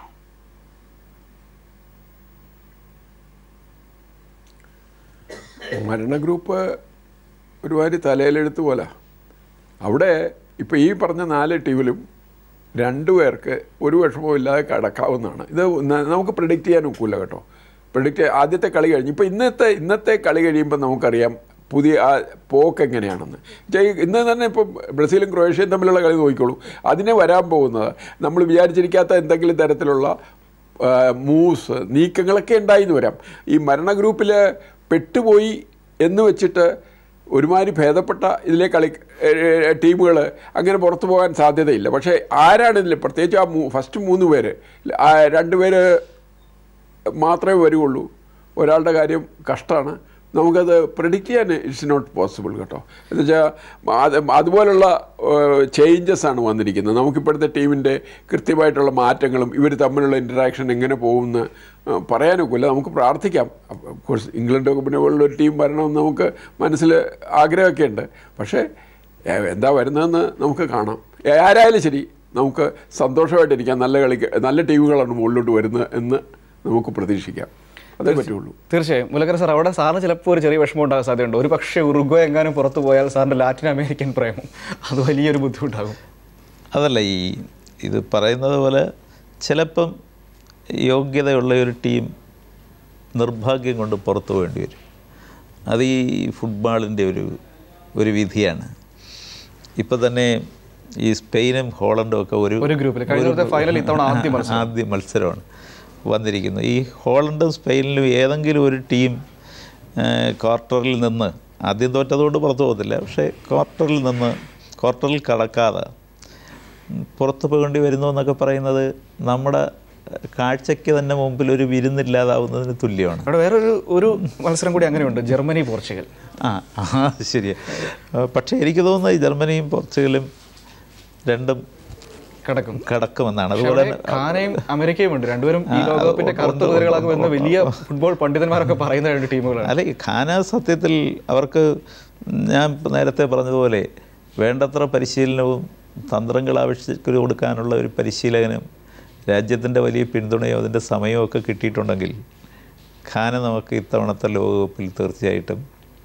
മരണ ഗ്രൂപ്പ് ഒരുമാതിരി തലയിലെഴുത്ത് പോലെ അവിടെ ഇപ്പോൾ ഈ പറഞ്ഞ നാല് ടീമിലും രണ്ടു പേർക്ക് ഒരു വിഷമവും ഇല്ലാതെ കടക്കാവുന്നതാണ് ഇത് ന- നമുക്ക് പ്രിഡിക്റ്റ് ചെയ്യാൻ ഒക്കില്ല കേട്ടോ പ്രിഡിക്റ്റ് ആദ്യത്തെ കളി കഴിഞ്ഞ് ഇപ്പോൾ ഇന്നത്തെ ഇന്നത്തെ കളി കഴിയുമ്പോൾ നമുക്കറിയാം പുതിയ ആ പോക്ക് എങ്ങനെയാണെന്ന് വെച്ചാൽ ഈ ഇന്ന് തന്നെ ഇപ്പം ബ്രസീലും ക്രൊയേഷ്യയും തമ്മിലുള്ള കളി നോക്കിക്കോളൂ അതിനെ വരാൻ പോകുന്നത് നമ്മൾ വിചാരിച്ചിരിക്കാത്ത എന്തെങ്കിലും തരത്തിലുള്ള ആ, മൂവ്സ് നീക്കങ്ങളൊക്കെ ഉണ്ടായിന്ന് വരാം ഈ മരണ ഗ്രൂപ്പിൽ പെട്ടുപോയി എന്ന് വെച്ചിട്ട് ഒരുമാതിരി ഭേദപ്പെട്ട ഇതിലെ കളി ടീമുകൾ അങ്ങനെ പുറത്തു പോകാൻ സാധ്യതയില്ല പക്ഷേ ആരാണ് ഇതിൽ പ്രത്യേകിച്ച് ആ മൂ ഫസ്റ്റ് മൂന്ന് പേര് ആ രണ്ട് പേര് മാത്രമേ വരുള്ളൂ ഒരാളുടെ കാര്യം കഷ്ടമാണ് നമുക്കത് പ്രിഡിക്റ്റ് ചെയ്യാൻ ഇറ്റ്സ് നോട്ട് പോസിബിൾ കേട്ടോ എന്നുവെച്ചാൽ അത് അതുപോലുള്ള ചേഞ്ചസ് ആണ് വന്നിരിക്കുന്നത് നമുക്കിപ്പോഴത്തെ ടീമിൻ്റെ കൃത്യമായിട്ടുള്ള മാറ്റങ്ങളും ഇവർ തമ്മിലുള്ള ഇൻറ്ററാക്ഷൻ എങ്ങനെ പോകുമെന്ന് ആ, പറയാനൊക്കില്ല നമുക്ക് പ്രാർത്ഥിക്കാം കോഴ്സ് ഇംഗ്ലണ്ടൊക്കെ പിന്നെ പോലുള്ള ഒരു ടീം വരണമെന്ന് നമുക്ക് മനസ്സിൽ ആഗ്രഹമൊക്കെ ഉണ്ട് പക്ഷേ ഏ, എന്താ വരുന്നതെന്ന് നമുക്ക് കാണാം ഏ, ആരായാലും ശരി നമുക്ക് സന്തോഷമായിട്ടിരിക്കാം നല്ല കളി നല്ല ടീമുകളാണ് മുകളിലോട്ട് വരുന്നത് എന്ന് നമുക്ക് പ്രതീക്ഷിക്കാം അതേ പറ്റുള്ളൂ തീർച്ചയായും മുലക്കര സാർ അവിടെ സാറിന് ചിലപ്പോൾ ഒരു ചെറിയ വിഷമം ഉണ്ടാകാൻ സാധ്യതയുണ്ട് ഒരു പക്ഷേ ഉറുഗ്വ എങ്ങാനും പുറത്തു പോയാൽ സാറിന്റെ ലാറ്റിൻ അമേരിക്കൻ പ്രേമം അത് വലിയൊരു ബുദ്ധിമുട്ടാകും അതല്ല ഈ ഇത് പറയുന്നത് പോലെ ചിലപ്പം യോഗ്യതയുള്ള ഒരു ടീം നിർഭാഗ്യം കൊണ്ട് പുറത്തു പോകേണ്ടി വരും അത് ഈ ഫുട്ബോളിൻ്റെ ഒരു ഒരു വിധിയാണ് ഇപ്പം തന്നെ ഈ സ്പെയിനും ഹോളണ്ടും ഒക്കെ ഒരു ഒരു ഗ്രൂപ്പിൽ കഴിഞ്ഞ വർഷത്തെ ഫൈനൽ ഇത്തവണ ആദ്യ മത്സരം ആദ്യ മത്സരമാണ് വന്നിരിക്കുന്നത് ഈ ഹോളണ്ടും സ്പെയിനിലും ഏതെങ്കിലും ഒരു ടീം ക്വാർട്ടറിൽ നിന്ന് ആദ്യം തോറ്റതുകൊണ്ട് പുറത്തു പോകത്തില്ല പക്ഷേ ക്വാർട്ടറിൽ നിന്ന് ക്വാർട്ടറിൽ കടക്കാതെ ഉം, പുറത്ത് പോകേണ്ടി വരുന്നു എന്നൊക്കെ പറയുന്നത് നമ്മുടെ ഏഹ്, കാഴ്ചയ്ക്ക് തന്നെ മുമ്പിൽ ഒരു വിരുന്നില്ലാതാവുന്നതിന് തുല്യമാണ് അവിടെ വേറൊരു ഒരു മത്സരം കൂടി അങ്ങനെയുണ്ട് ജർമ്മനി പോർച്ചുഗൽ ആ ആ ശരിയാ ആ, പക്ഷേ എനിക്ക് തോന്നുന്നത് ഈ ജർമ്മനിയും പോർച്ചുഗലും രണ്ടും കിടക്കും കടക്കുമെന്നാണ് പക്ഷേ അതുപോലെ അവിടെ ഖാനയും അമേരിക്കയും ഉണ്ട് രണ്ടുപേരും ഈ ലോകകപ്പിന്റെ കറുത്ത ഉണ്ട്, കുതിരകളാകുമെന്ന് വലിയ ഫുട്ബോൾ പണ്ഡിതന്മാരൊക്കെ പറയുന്ന രണ്ട് ടീമുകളാണ് അല്ല ഈ ഖാന സത്യത്തിൽ അവർക്ക് ഞാൻ ഇപ്പം നേരത്തെ പറഞ്ഞതുപോലെ വേണ്ടത്ര പരിശീലനവും തന്ത്രങ്ങൾ ആവശ്യത്തിന് കൊടുക്കാനുള്ള ഒരു പരിശീലകനും രാജ്യത്തിൻ്റെ വലിയ പിന്തുണയോ അതിൻ്റെ സമയമോ ഒക്കെ കിട്ടിയിട്ടുണ്ടെങ്കിൽ ഖാന നമുക്ക് ഇത്തവണത്തെ ലോകകപ്പിൽ തീർച്ചയായിട്ടും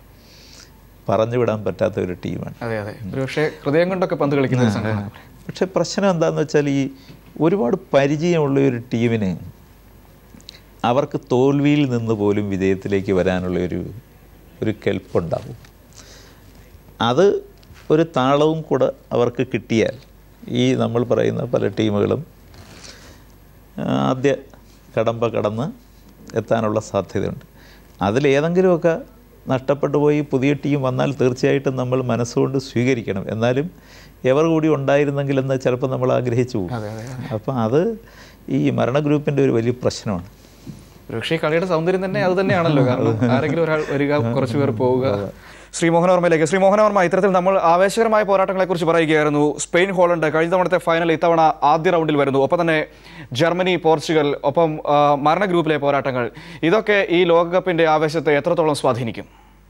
പറഞ്ഞുവിടാൻ പറ്റാത്ത ഒരു ടീമാണ് അതെ അതെ ഒരു പക്ഷേ ഹൃദയം കൊണ്ടൊക്കെ പന്ത് കളിക്കുന്ന ഒരു സംഘമാണ് പക്ഷെ പ്രശ്നം എന്താണെന്ന് വെച്ചാൽ ഈ ഒരുപാട് പരിചയമുള്ള ഒരു ടീമിന് അവർക്ക് തോൽവിയിൽ നിന്ന് പോലും വിജയത്തിലേക്ക് വരാനുള്ള ഒരു ഒരു കെൽപ്പുണ്ടാവും അത് ഒരു താളവും കൂടെ അവർക്ക് കിട്ടിയാൽ ഈ നമ്മൾ പറയുന്ന പല ടീമുകളും ആ, ആദ്യ കടമ്പ കടന്ന് എത്താനുള്ള സാധ്യതയുണ്ട് അതിലേതെങ്കിലുമൊക്കെ നഷ്ടപ്പെട്ടു പോയി പുതിയ ടീം വന്നാൽ തീർച്ചയായിട്ടും നമ്മൾ മനസ്സുകൊണ്ട് സ്വീകരിക്കണം എന്നാലും എവർ കൂടി ഉണ്ടായിരുന്നെങ്കിലെന്ന് ചിലപ്പോൾ നമ്മൾ ആഗ്രഹിച്ചു പോകും അപ്പോൾ അത് ഈ മരണ ഗ്രൂപ്പിൻ്റെ ഒരു വലിയ പ്രശ്നമാണ് പക്ഷേ ഈ കളിയുടെ സൗന്ദര്യം തന്നെ അത് തന്നെയാണല്ലോ കാരണം ആരെങ്കിലും ഒരാൾ വരിക കുറച്ചു പേർ പോവുക ശ്രീ മോഹനവർമ്മയിലേക്ക് ശ്രീ മോഹനവർമ്മ ഇത്തരത്തിൽ നമ്മൾ ആവേശകരമായ പോരാട്ടങ്ങളെ കുറിച്ച് പറയുകയായിരുന്നു സ്പെയിൻ ഹോളണ്ട് കഴിഞ്ഞ തവണത്തെ ഫൈനൽ ഇത്തവണ ആദ്യ റൗണ്ടിൽ വരുന്നു ഒപ്പം തന്നെ ജർമ്മനി പോർച്ചുഗൽ ഒപ്പം ആ, മരണ ഗ്രൂപ്പിലെ പോരാട്ടങ്ങൾ ഇതൊക്കെ ഈ ലോകകപ്പിന്റെ ആവേശത്തെ എത്രത്തോളം സ്വാധീനിക്കും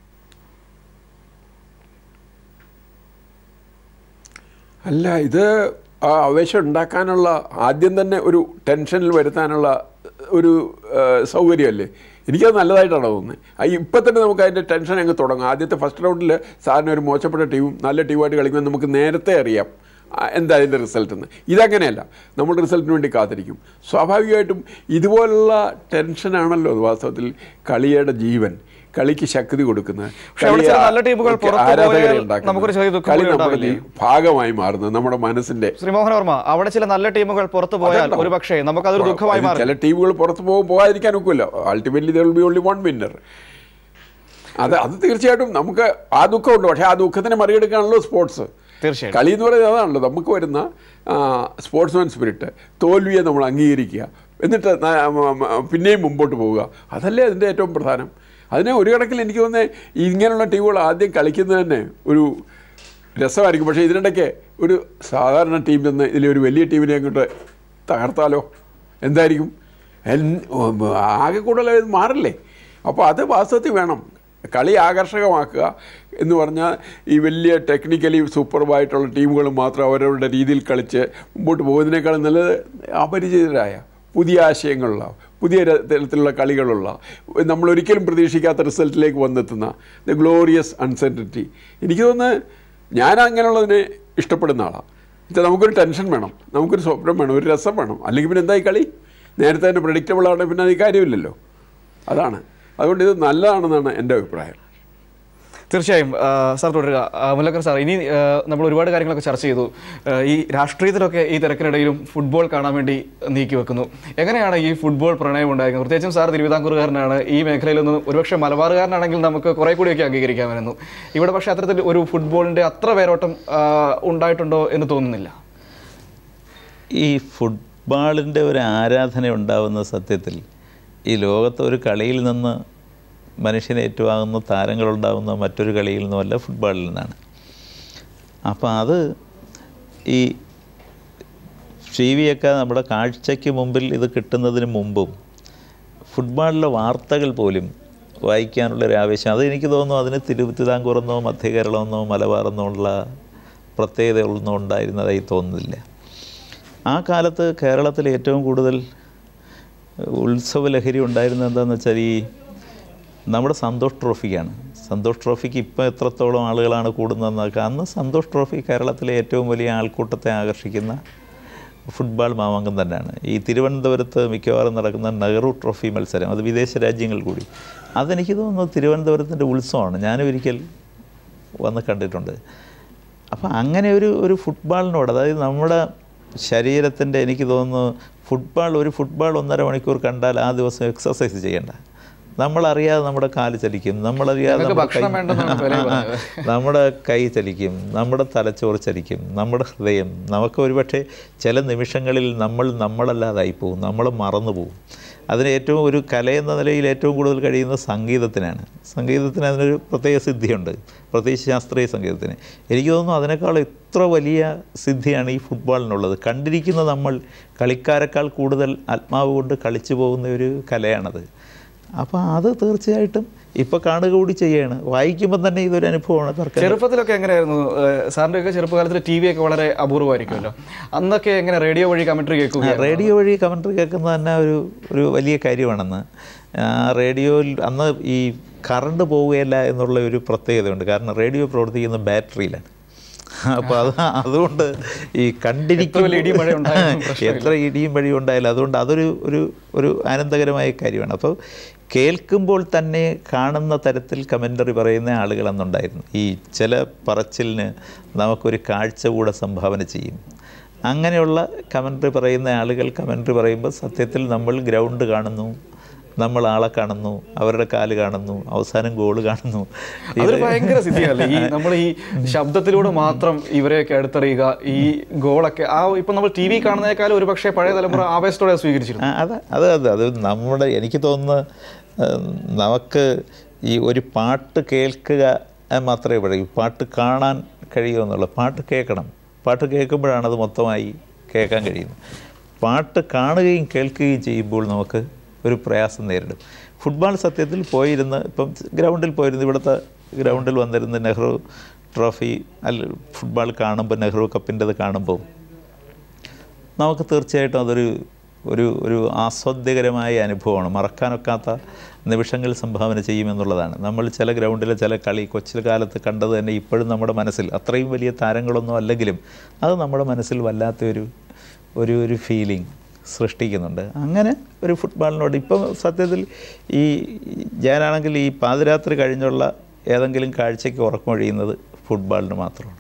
അല്ല ഇത് ആ ആവേശം ഉണ്ടാക്കാനുള്ള ആദ്യം തന്നെ ഒരു ടെൻഷനിൽ വരുത്താനുള്ള ഒരു ആ, സൗകര്യമല്ലേ എനിക്കത് നല്ലതായിട്ടാണ് തോന്നുന്നത് ആ ഇപ്പം തന്നെ നമുക്ക് അതിൻ്റെ ടെൻഷൻ അങ്ങ് തുടങ്ങും ആദ്യത്തെ ഫസ്റ്റ് റൗണ്ടിൽ സാറിന് ഒരു മോശപ്പെട്ട ടീമും നല്ല ടീമായിട്ട് കളിക്കുമ്പോൾ നമുക്ക് നേരത്തെ അറിയാം ആ, എന്താ അതിൻ്റെ റിസൾട്ട് എന്ന് ഇതങ്ങനെയല്ല നമ്മൾ റിസൾട്ടിന് വേണ്ടി കാത്തിരിക്കും സ്വാഭാവികമായിട്ടും ഇതുപോലുള്ള ടെൻഷനാണല്ലോ വാസ്തവത്തിൽ കളിയുടെ ജീവൻ കളിക്ക് ശക്തി കൊടുക്കുന്നത് പക്ഷേ അവിടെ ചില നല്ല ടീമുകൾ ഒക്കെ പുറത്ത് ആരാധകരെ പോയാൽ ഉണ്ടാക്കുന്നത്. നമുക്കൊരു ചെറിയ ദുഃഖം കളി കൂടി നമ്മുടെ ഉണ്ടാവില്ലേ? ഭാഗമായി മാറുന്നത് നമ്മുടെ മനസ്സിന്റെ ശ്രീ മോഹനവർമ്മ അവിടെ ചില നല്ല ടീമുകൾ പുറത്തു പോയാൽ അതുണ്ടാവും. ഒരു പക്ഷേ നമുക്കതൊരു ദുഃഖമായി ഇത് മാറും ചില ടീമുകൾ പുറത്ത് പോകും പോകാതിരിക്കാൻ ഒക്കില്ല ultimately there will be only one winner അത് അത് തീർച്ചയായിട്ടും നമുക്ക് ആ ദുഃഖമുണ്ട് പക്ഷേ ആ ദുഃഖത്തിനെ മറികടക്കാണല്ലോ സ്പോർട്സ് തീർച്ചയായിട്ടും കളി എന്ന് പറയുന്നത് അതാണല്ലോ നമുക്ക് വരുന്ന സ്പോർട്സ്മാൻ സ്പിരിറ്റ് തോൽവിയെ നമ്മൾ അംഗീകരിക്കുക എന്നിട്ട് ന- മ- മ- പിന്നെയും മുമ്പോട്ട് പോവുക അതല്ലേ അതിൻ്റെ ഏറ്റവും പ്രധാനം അതിനെ ഒരു കണക്കിൽ എനിക്ക് തോന്നുന്നത് ഇങ്ങനെയുള്ള ടീമുകൾ ആദ്യം കളിക്കുന്നത് തന്നെ ഒരു രസമായിരിക്കും പക്ഷേ ഇതിനിടയ്ക്ക് ഒരു സാധാരണ ടീം ചെന്ന് ഇതിലെ ഒരു വലിയ ടീമിനെ അങ്ങോട്ട് തകർത്താലോ എന്തായിരിക്കും എൻ- ആകെ കൂടുതൽ ഇത് മാറില്ലേ അപ്പോൾ അത് വാസ്തവത്തിൽ വേണം കളി ആകർഷകമാക്കുക എന്ന് പറഞ്ഞാൽ ഈ വലിയ ടെക്നിക്കലി സൂപ്പർബായിട്ടുള്ള ടീമുകൾ മാത്രം അവരവരുടെ രീതിയിൽ കളിച്ച് മുമ്പോട്ട് പോകുന്നതിനേക്കാളും നല്ലത് അപരിചിതരായ പുതിയ ആശയങ്ങളുള്ള പുതിയ ര- തരത്തിലുള്ള കളികളുള്ള നമ്മൾ ഒരിക്കലും പ്രതീക്ഷിക്കാത്ത റിസൾട്ടിലേക്ക് വന്നെത്തുന്ന ദ ഗ്ലോറിയസ് അൺസെർട്ടനിറ്റി എനിക്ക് തോന്നുന്നത് ഞാൻ അങ്ങനെയുള്ളതിനെ ഇഷ്ടപ്പെടുന്ന ആളാണ് ഇത് നമുക്കൊരു ടെൻഷൻ വേണം നമുക്കൊരു സ്വപ്നം വേണം ഒരു രസം വേണം അല്ലെങ്കിൽ പിന്നെ എന്തായി കളി നേരത്തെ തന്നെ പ്രഡിക്റ്റബിൾ ആണെങ്കിൽ പിന്നെ അത് കാര്യമില്ലല്ലോ അതാണ് അതുകൊണ്ട് ഇത് നല്ലതാണെന്നാണ് എൻ്റെ അഭിപ്രായം തീർച്ചയായും ആ, സാർ തുടരുക ആ, മുല്ലക്കർ സാർ ഇനി ആ, നമ്മൾ ഒരുപാട് കാര്യങ്ങളൊക്കെ ചർച്ച ചെയ്തു ആ, ഈ രാഷ്ട്രീയത്തിലൊക്കെ ഈ തിരക്കിനിടയിലും ഫുട്ബോൾ കാണാൻ വേണ്ടി നീക്കി വെക്കുന്നു എങ്ങനെയാണ് ഈ ഫുട്ബോൾ പ്രണയം ഉണ്ടായിരിക്കുന്നത് പ്രത്യേകിച്ചും സാർ തിരുവിതാംകൂറുകാരനാണ് ഈ മേഖലയിൽ നിന്ന് ഒരുപക്ഷെ മലബാറുകാരനാണെങ്കിൽ നമുക്ക് കുറെ കൂടിയൊക്കെ അംഗീകരിക്കാമായിരുന്നു ഇവിടെ പക്ഷേ അത്തരത്തിൽ ഒരു ഫുട്ബോളിന്റെ അത്ര പേരോട്ടം ആ, ഉണ്ടായിട്ടുണ്ടോ എന്ന് തോന്നുന്നില്ല ഈ ഫുട്ബോളിൻ്റെ ഒരു ആരാധന ഉണ്ടാവുന്ന സത്യത്തിൽ ഈ ലോകത്ത് ഒരു കളിയിൽ നിന്ന് മനുഷ്യനെ ഏറ്റുവാകുന്ന താരങ്ങളുണ്ടാകുന്ന മറ്റൊരു കളിയിൽ നിന്നുമല്ല ഫുട്ബോളിൽ നിന്നാണ് അപ്പോൾ അത് ഈ ടി വിയൊക്കെ നമ്മുടെ കാഴ്ചയ്ക്ക് മുമ്പിൽ ഇത് കിട്ടുന്നതിന് മുമ്പും ഫുട്ബോളിലെ വാർത്തകൾ പോലും വായിക്കാനുള്ളൊരു ആവേശം അത് എനിക്ക് തോന്നുന്നു അതിന് തിരുവിതാംകൂറെന്നോ മധ്യ കേരളമെന്നോ മലബാറെന്നോ ഉള്ള പ്രത്യേകതകളൊന്നും ഉണ്ടായിരുന്നതായി തോന്നുന്നില്ല ആ കാലത്ത് കേരളത്തിൽ ഏറ്റവും കൂടുതൽ ഉത്സവ ലഹരി ഉണ്ടായിരുന്നത് എന്താണെന്ന് വെച്ചാൽ ഈ നമ്മുടെ സന്തോഷ് ട്രോഫിക്കാണ് സന്തോഷ് ട്രോഫിക്ക് ഇപ്പോൾ എത്രത്തോളം ആളുകളാണ് കൂടുന്നതെന്നൊക്കെ അന്ന് സന്തോഷ് ട്രോഫി കേരളത്തിലെ ഏറ്റവും വലിയ ആൾക്കൂട്ടത്തെ ആകർഷിക്കുന്ന ഫുട്ബോൾ മാമാങ്കം തന്നെയാണ് ഈ തിരുവനന്തപുരത്ത് മിക്കവാറും നടക്കുന്ന നെഹ്റു ട്രോഫി മത്സരം അത് വിദേശ രാജ്യങ്ങൾ കൂടി അതെനിക്ക് തോന്നുന്നു തിരുവനന്തപുരത്തിൻ്റെ ഉത്സവമാണ് ഞാനും ഒരിക്കൽ വന്ന് കണ്ടിട്ടുണ്ട് അപ്പോൾ അങ്ങനെ ഒരു ഒരു ഫുട്ബോളിനോട് അതായത് നമ്മുടെ ശരീരത്തിൻ്റെ എനിക്ക് തോന്നുന്നു ഫുട്ബോൾ ഒരു ഫുട്ബോൾ ഒന്നര മണിക്കൂർ കണ്ടാൽ ആ ദിവസം എക്സസൈസ് ചെയ്യേണ്ട നമ്മളറിയാതെ നമ്മുടെ കാല് ചലിക്കും നമ്മളറിയാതെ ഞങ്ങൾക്ക് നമ്മുടെ ഭക്ഷണം കൈ- വേണ്ടെന്നാണ് പെലെ ആ, ആ, പറഞ്ഞത്. നമ്മുടെ കൈ ചലിക്കും നമ്മുടെ തലച്ചോറ് ചലിക്കും നമ്മുടെ ഹൃദയം നമുക്ക് ഒരുപക്ഷെ ചില നിമിഷങ്ങളിൽ നമ്മൾ നമ്മളല്ലാതായി പോകും നമ്മൾ മറന്നു പോകും അതിന് ഏറ്റവും ഒരു കലയെന്ന നിലയിൽ ഏറ്റവും കൂടുതൽ കഴിയുന്നത് സംഗീതത്തിനാണ് സംഗീതത്തിന് അതിനൊരു പ്രത്യേക സിദ്ധിയുണ്ട് പ്രത്യേകിച്ച് ശാസ്ത്രീയ സംഗീതത്തിന് എനിക്ക് തോന്നുന്നു അതിനേക്കാൾ എത്ര വലിയ സിദ്ധിയാണ് ഈ ഫുട്ബോളിനുള്ളത് കണ്ടിരിക്കുന്ന നമ്മൾ കളിക്കാരെക്കാൾ കൂടുതൽ ആത്മാവ് കൊണ്ട് കളിച്ചു പോകുന്ന ഒരു കലയാണത് അപ്പോൾ അത് തീർച്ചയായിട്ടും ഇപ്പോൾ കാണുക കൂടി ചെയ്യാണ് വായിക്കുമ്പോൾ തന്നെ ഇതൊരു അനുഭവമാണ് തർക്കം ചെറുപ്പത്തിലൊക്കെ എങ്ങനെയായിരുന്നു സാറിന്റെ ഒക്കെ ചെറുപ്പകാലത്തിൽ ടി വി ഒക്കെ വളരെ അപൂർവമായിരിക്കുമല്ലോ അന്നൊക്കെ എങ്ങനെ റേഡിയോ വഴി കമന്ററി കേൾക്കുക റേഡിയോ വഴി കമൻട്രി കേൾക്കുന്നത് തന്നെ ഒരു ഒരു വലിയ കാര്യമാണെന്ന് ആ, റേഡിയോയിൽ അന്ന് ഈ കറണ്ട് പോവുകയില്ല എന്നുള്ള ഒരു പ്രത്യേകതയുണ്ട് കാരണം റേഡിയോ പ്രവർത്തിക്കുന്ന ബാറ്ററിയിലാണ് അപ്പോൾ അത് അതുകൊണ്ട് ഈ എത്ര വലിയ ഇടിയും മഴയും ഉണ്ടായാലും കണ്ടിരിക്കും എത്ര ഇടിയും വഴിയും ഉണ്ടായാലും അതുകൊണ്ട് അതൊരു ഒരു ഒരു ആനന്ദകരമായ കാര്യമാണ് അപ്പോൾ കേൾക്കുമ്പോൾ തന്നെ കാണുന്ന തരത്തിൽ കമൻ്ററി പറയുന്ന ആളുകൾ അന്നുണ്ടായിരുന്നു ഈ ചില പറച്ചിലിന് നമുക്കൊരു കാഴ്ച കൂടെ സംഭാവന ചെയ്യും അങ്ങനെയുള്ള കമൻ്ററി പറയുന്ന ആളുകൾ കമൻ്ററി പറയുമ്പോൾ സത്യത്തിൽ നമ്മൾ ഗ്രൗണ്ട് കാണുന്നു നമ്മൾ ആളെ കാണുന്നു അവരുടെ കാല് കാണുന്നു അവസാനം ഗോൾ കാണുന്നു അതൊരു ഭയങ്കര സ്ഥിതിയല്ലേ ഈ നമ്മൾ ഈ ശബ്ദത്തിലൂടെ മാത്രം ഇവരെയൊക്കെ അടുത്തറിയുക ഈ ഗോളൊക്കെ ആ ഇപ്പൊ നമ്മൾ ടി വി കാണുന്നതിനേക്കാളും ഒരു പക്ഷേ പഴയ തലമുറ ആവേശത്തോടെ സ്വീകരിച്ചിരുന്നു ആ, അത് അത് അത് അത് നമ്മുടെ എനിക്ക് തോന്നുന്നു ഉം, നമുക്ക് ഈ ഒരു പാട്ട് കേൾക്കുക മാത്രമേ പറയൂ പാട്ട് കാണാൻ കഴിയുമെന്നുള്ളൂ പാട്ട് കേൾക്കണം പാട്ട് കേൾക്കുമ്പോഴാണ് അത് മൊത്തമായി കേൾക്കാൻ കഴിയുന്നത് പാട്ട് കാണുകയും കേൾക്കുകയും ചെയ്യുമ്പോൾ നമുക്ക് ഒരു പ്രയാസം നേരിടും ഫുട്ബോൾ സത്യത്തിൽ പോയിരുന്ന് ഇപ്പം ഗ്രൗണ്ടിൽ പോയിരുന്ന് ഇവിടുത്തെ ഗ്രൗണ്ടിൽ വന്നിരുന്ന് നെഹ്റു ട്രോഫി അല്ല ഫുട്ബോൾ കാണുമ്പോൾ നെഹ്റു കപ്പിൻ്റെത് കാണുമ്പോൾ നമുക്ക് തീർച്ചയായിട്ടും അതൊരു ഒരു ഒരു ആസ്വാദ്യകരമായ അനുഭവമാണ് മറക്കാനൊക്കാത്ത നിമിഷങ്ങൾ സംഭാവന ചെയ്യുമെന്നുള്ളതാണ് നമ്മൾ ചില ഗ്രൗണ്ടിലെ ചില കളി കൊച്ചു കാലത്ത് കണ്ടത് തന്നെ ഇപ്പോഴും നമ്മുടെ മനസ്സിൽ അത്രയും വലിയ താരങ്ങളൊന്നും അല്ലെങ്കിലും അത് നമ്മുടെ മനസ്സിൽ വല്ലാത്തൊരു ഒരു ഒരു ഫീലിംഗ് സൃഷ്ടിക്കുന്നുണ്ട് അങ്ങനെ ഒരു ഫുട്ബോളിനോട് ഇപ്പം സത്യത്തിൽ ഈ ഞാനാണെങ്കിൽ ഈ പാതിരാത്രി കഴിഞ്ഞുള്ള ഏതെങ്കിലും കാഴ്ചയ്ക്ക് ഉറക്കമൊഴിയുന്നത് ഫുട്ബോളിന് മാത്രമാണ്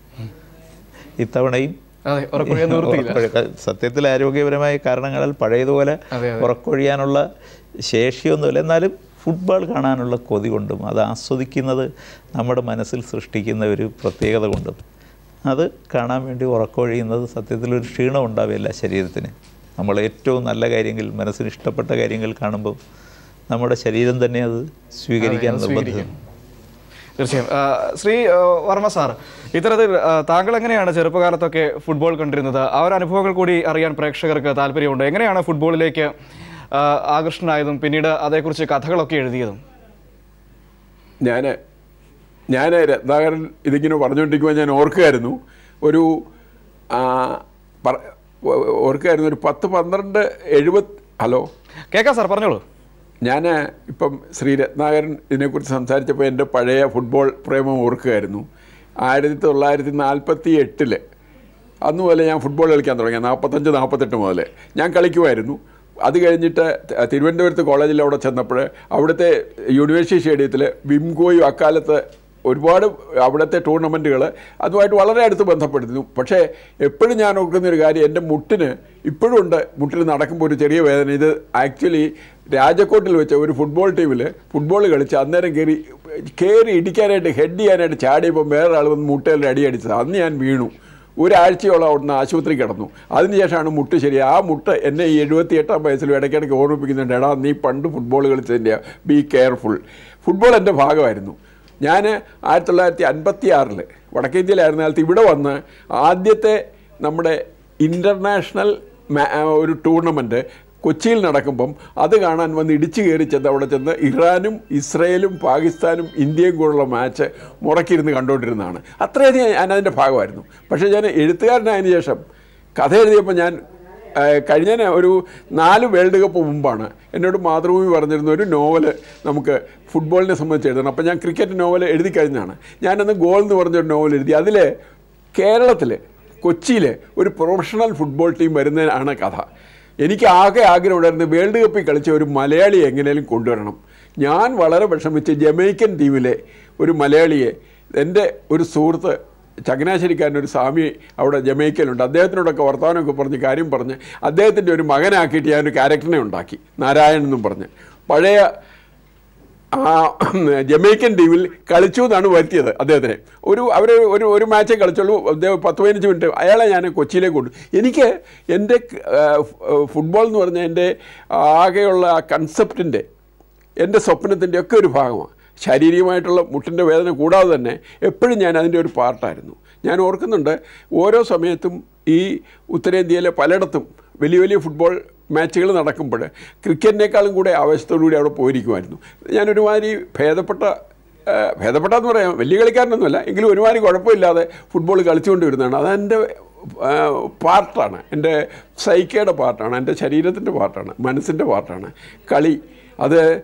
ഇത്തവണയും അതെ ഉറക്കൊഴിയാൻ നിവൃത്തിയില്ല ഉറക്കൊഴി- സത്യത്തിൽ ആരോഗ്യപരമായ കാരണങ്ങളാൽ പഴയതുപോലെ അതെ, അതെ. ഉറക്കൊഴിയാനുള്ള ശേഷിയൊന്നുമില്ല എന്നാലും ഫുട്ബോൾ കാണാനുള്ള കൊതി കൊണ്ടും അത് ആസ്വദിക്കുന്നത് നമ്മുടെ മനസ്സിൽ സൃഷ്ടിക്കുന്ന ഒരു പ്രത്യേകത കൊണ്ടും അത് കാണാൻ വേണ്ടി ഉറക്കൊഴിയുന്നത് സത്യത്തിൽ ഒരു ക്ഷീണം ഉണ്ടാവില്ല ശരീരത്തിന് നമ്മൾ ഏറ്റവും നല്ല കാര്യങ്ങൾ മനസ്സിന് ഇഷ്ടപ്പെട്ട കാര്യങ്ങൾ കാണുമ്പോൾ നമ്മുടെ ശരീരം തന്നെ അത് സ്വീകരിക്കാൻ അതെ, അത് നിർബന്ധിക്കും സ്വീകരിക്കും. തീർച്ചയായും ആ, ശ്രീ ആ, വർമ്മ സാർ ഇത്തരത്തിൽ ആ, താങ്കൾ എങ്ങനെയാണ് ചെറുപ്പകാലത്തൊക്കെ ഫുട്ബോൾ കണ്ടിരുന്നത് ആ ഒരു അനുഭവങ്ങൾ കൂടി അറിയാൻ പ്രേക്ഷകർക്ക് താല്പര്യമുണ്ട് എങ്ങനെയാണ് ഫുട്ബോളിലേക്ക് ആ, ആകർഷണനായതും പിന്നീട് അതേക്കുറിച്ച് കഥകളൊക്കെ എഴുതിയതും ഞാൻ ഞാൻ രത്നാകരൻ ഇതിങ്ങനെ പറഞ്ഞുകൊണ്ടിരിക്കുമ്പോൾ ഞാൻ ഓർക്കുകയായിരുന്നു ഒരു ആ, പറ- ഓർക്കുകയായിരുന്നു ഒരു പത്ത് പന്ത്രണ്ട് എഴുപത് ഹലോ കേൾക്കാം സാർ പറഞ്ഞോളൂ ഞാൻ ഇപ്പം ശ്രീ രത്നാകരൻ ഇതിനെക്കുറിച്ച് സംസാരിച്ചപ്പോൾ എൻ്റെ പഴയ ഫുട്ബോൾ പ്രേമം ഓർക്കുകയായിരുന്നു ആയിരത്തി തൊള്ളായിരത്തി നാൽപ്പത്തി എട്ടില് അന്ന് മുതൽ ഞാൻ ഫുട്ബോൾ കളിക്കാൻ തുടങ്ങി നാൽപ്പത്തഞ്ച് നാൽപ്പത്തെട്ട് മുതൽ ഞാൻ കളിക്കുമായിരുന്നു അത് കഴിഞ്ഞിട്ട് ത- തിരുവനന്തപുരത്ത് കോളേജിൽ അവിടെ ചെന്നപ്പോൾ അവിടുത്തെ യൂണിവേഴ്സിറ്റി സ്റ്റേഡിയത്തിൽ വിംഗോയും അക്കാലത്ത് ഒരുപാട് അവിടുത്തെ ടൂർണമെൻറ്റുകൾ അതുമായിട്ട് വളരെ അടുത്ത് ബന്ധപ്പെടുന്നു പക്ഷേ എപ്പോഴും ഞാൻ ഓർക്കുന്ന ഒരു കാര്യം എൻ്റെ മുട്ടിന് ഇപ്പോഴും ഉണ്ട് മുട്ടിൽ നടക്കുമ്പോൾ ഒരു ചെറിയ വേദന ഇത് ആക്ച്വലി രാജക്കോട്ടിൽ വെച്ച ഒരു ഫുട്ബോൾ ടീമിൽ ഫുട്ബോൾ കളിച്ച് അന്നേരം കയറി കയറി ഇടിക്കാനായിട്ട് ഹെഡ് ചെയ്യാനായിട്ട് ചാടിയപ്പോൾ വേറെ ആൾ വന്ന് മുട്ടയിൽ അടി അടിച്ചത് അന്ന് ഞാൻ വീണു ഒരാഴ്ചയോളം അവിടുന്ന് ആശുപത്രി കിടന്നു അതിനുശേഷമാണ് മുട്ട് ശരി ആ മുട്ട് എന്നെ ഈ എഴുപത്തി എട്ടാം വയസ്സിൽ ഇടയ്ക്കിടയ്ക്ക് ഓർമ്മിപ്പിക്കുന്നുണ്ട് എടാ നീ പണ്ട് ഫുട്ബോൾ കളിച്ചതിൻ്റെ ബി കെയർഫുൾ ഫുട്ബോൾ എൻ്റെ ഭാഗമായിരുന്നു ഞാൻ ആയിരത്തി തൊള്ളായിരത്തി അൻപത്തി ആറിൽ വടക്കേ ഇന്ത്യയിലായിരുന്ന കാലത്ത് ഇവിടെ വന്ന് ആദ്യത്തെ നമ്മുടെ ഇൻ്റർനാഷണൽ ഒരു ടൂർണമെൻറ്റ് കൊച്ചിയിൽ നടക്കുമ്പം അത് കാണാൻ വന്ന് ഇടിച്ചു കയറി ചെന്ന് അവിടെ ചെന്ന് ഇറാനും ഇസ്രയേലും പാകിസ്ഥാനും ഇന്ത്യയും കൂടെയുള്ള മാച്ച് മുറക്കിരുന്ന് കണ്ടുകൊണ്ടിരുന്നതാണ് അത്രയധികം ഞാൻ അതിൻ്റെ ഭാഗമായിരുന്നു പക്ഷേ ഞാൻ എഴുത്തുകാരനായതിനു ശേഷം കഥ എഴുതിയപ്പോൾ ഞാൻ ആ, കഴിഞ്ഞ ഒരു നാല് വേൾഡ് കപ്പ് മുമ്പാണ് എന്നോട് മാതൃഭൂമി പറഞ്ഞിരുന്ന ഒരു നോവൽ നമുക്ക് ഫുട്ബോളിനെ സംബന്ധിച്ച് എഴുതണം അപ്പോൾ ഞാൻ ക്രിക്കറ്റ് നോവൽ എഴുതി കഴിഞ്ഞാണ് ഞാനന്ന് ഗോൾ എന്ന് പറഞ്ഞൊരു നോവൽ എഴുതി അതിൽ കേരളത്തിൽ കൊച്ചിയിൽ ഒരു പ്രൊഫഷണൽ ഫുട്ബോൾ ടീം വരുന്നതിനാണ് കഥ എനിക്ക് ആകെ ആഗ്രഹം ഉണ്ടായിരുന്നു വേൾഡ് കപ്പിൽ കളിച്ച ഒരു മലയാളി എങ്ങനെയും കൊണ്ടുവരണം ഞാൻ വളരെ വിഷമിച്ച് ജമൈക്കൻ ടീമിലെ ഒരു മലയാളിയെ എൻ്റെ ഒരു സുഹൃത്ത് ചങ്ങനാശ്ശേരിക്കാരൻ ഒരു സ്വാമി അവിടെ ജമൈക്കയിലുണ്ട് അദ്ദേഹത്തിനോടൊക്കെ വർത്തമാനമൊക്കെ പറഞ്ഞ് കാര്യം പറഞ്ഞ് അദ്ദേഹത്തിൻ്റെ ഒരു മകനാക്കിയിട്ട് ഞാനൊരു ക്യാരക്ടറിനെ ഉണ്ടാക്കി നാരായണൻ എന്നും പറഞ്ഞ് പഴയ ആ ജമൈക്കൻ ടീമിൽ കളിച്ചു എന്നാണ് വരുത്തിയത് അദ്ദേഹത്തിനെ ഒരു അവർ ഒരു ഒരു മാച്ചേ കളിച്ചുള്ളൂ അദ്ദേഹം പത്ത് പതിനഞ്ച് മിനിറ്റ് അയാളെ ഞാൻ കൊച്ചിയിലേക്ക് കൊണ്ടു എനിക്ക് എൻ്റെ ആ, ഫുട്ബോൾ എന്ന് പറഞ്ഞ എൻ്റെ ആകെയുള്ള ആ കൺസെപ്റ്റിൻ്റെ എൻ്റെ സ്വപ്നത്തിൻ്റെ ഒക്കെ ഒരു ഭാഗമാണ് ശാരീരികമായിട്ടുള്ള മുട്ടിൻ്റെ വേദന കൂടാതെ തന്നെ എപ്പോഴും ഞാൻ അതിൻ്റെ ഒരു പാർട്ടായിരുന്നു ഞാൻ ഓർക്കുന്നുണ്ട് ഓരോ സമയത്തും ഈ ഉത്തരേന്ത്യയിലെ പലയിടത്തും വലിയ വലിയ ഫുട്ബോൾ മാച്ചുകൾ നടക്കുമ്പോൾ ക്രിക്കറ്റിനേക്കാളും കൂടെ ആവേശത്തോടുകൂടി അവിടെ പോയിരിക്കുമായിരുന്നു ഞാനൊരുമാതിരി ഭേദപ്പെട്ട ആ, ഭേദപ്പെട്ടെന്ന് പറയാം വലിയ കളിക്കാരനൊന്നുമല്ല എങ്കിലും ഒരുമാതിരി കുഴപ്പമില്ലാതെ ഫുട്ബോൾ കളിച്ചുകൊണ്ട് വരുന്നതാണ് അതെൻ്റെ ആ, പാർട്ടാണ് എൻ്റെ സൈക്കയുടെ പാർട്ടാണ് എൻ്റെ ശരീരത്തിൻ്റെ പാർട്ടാണ് മനസ്സിൻ്റെ പാർട്ടാണ് കളി അത്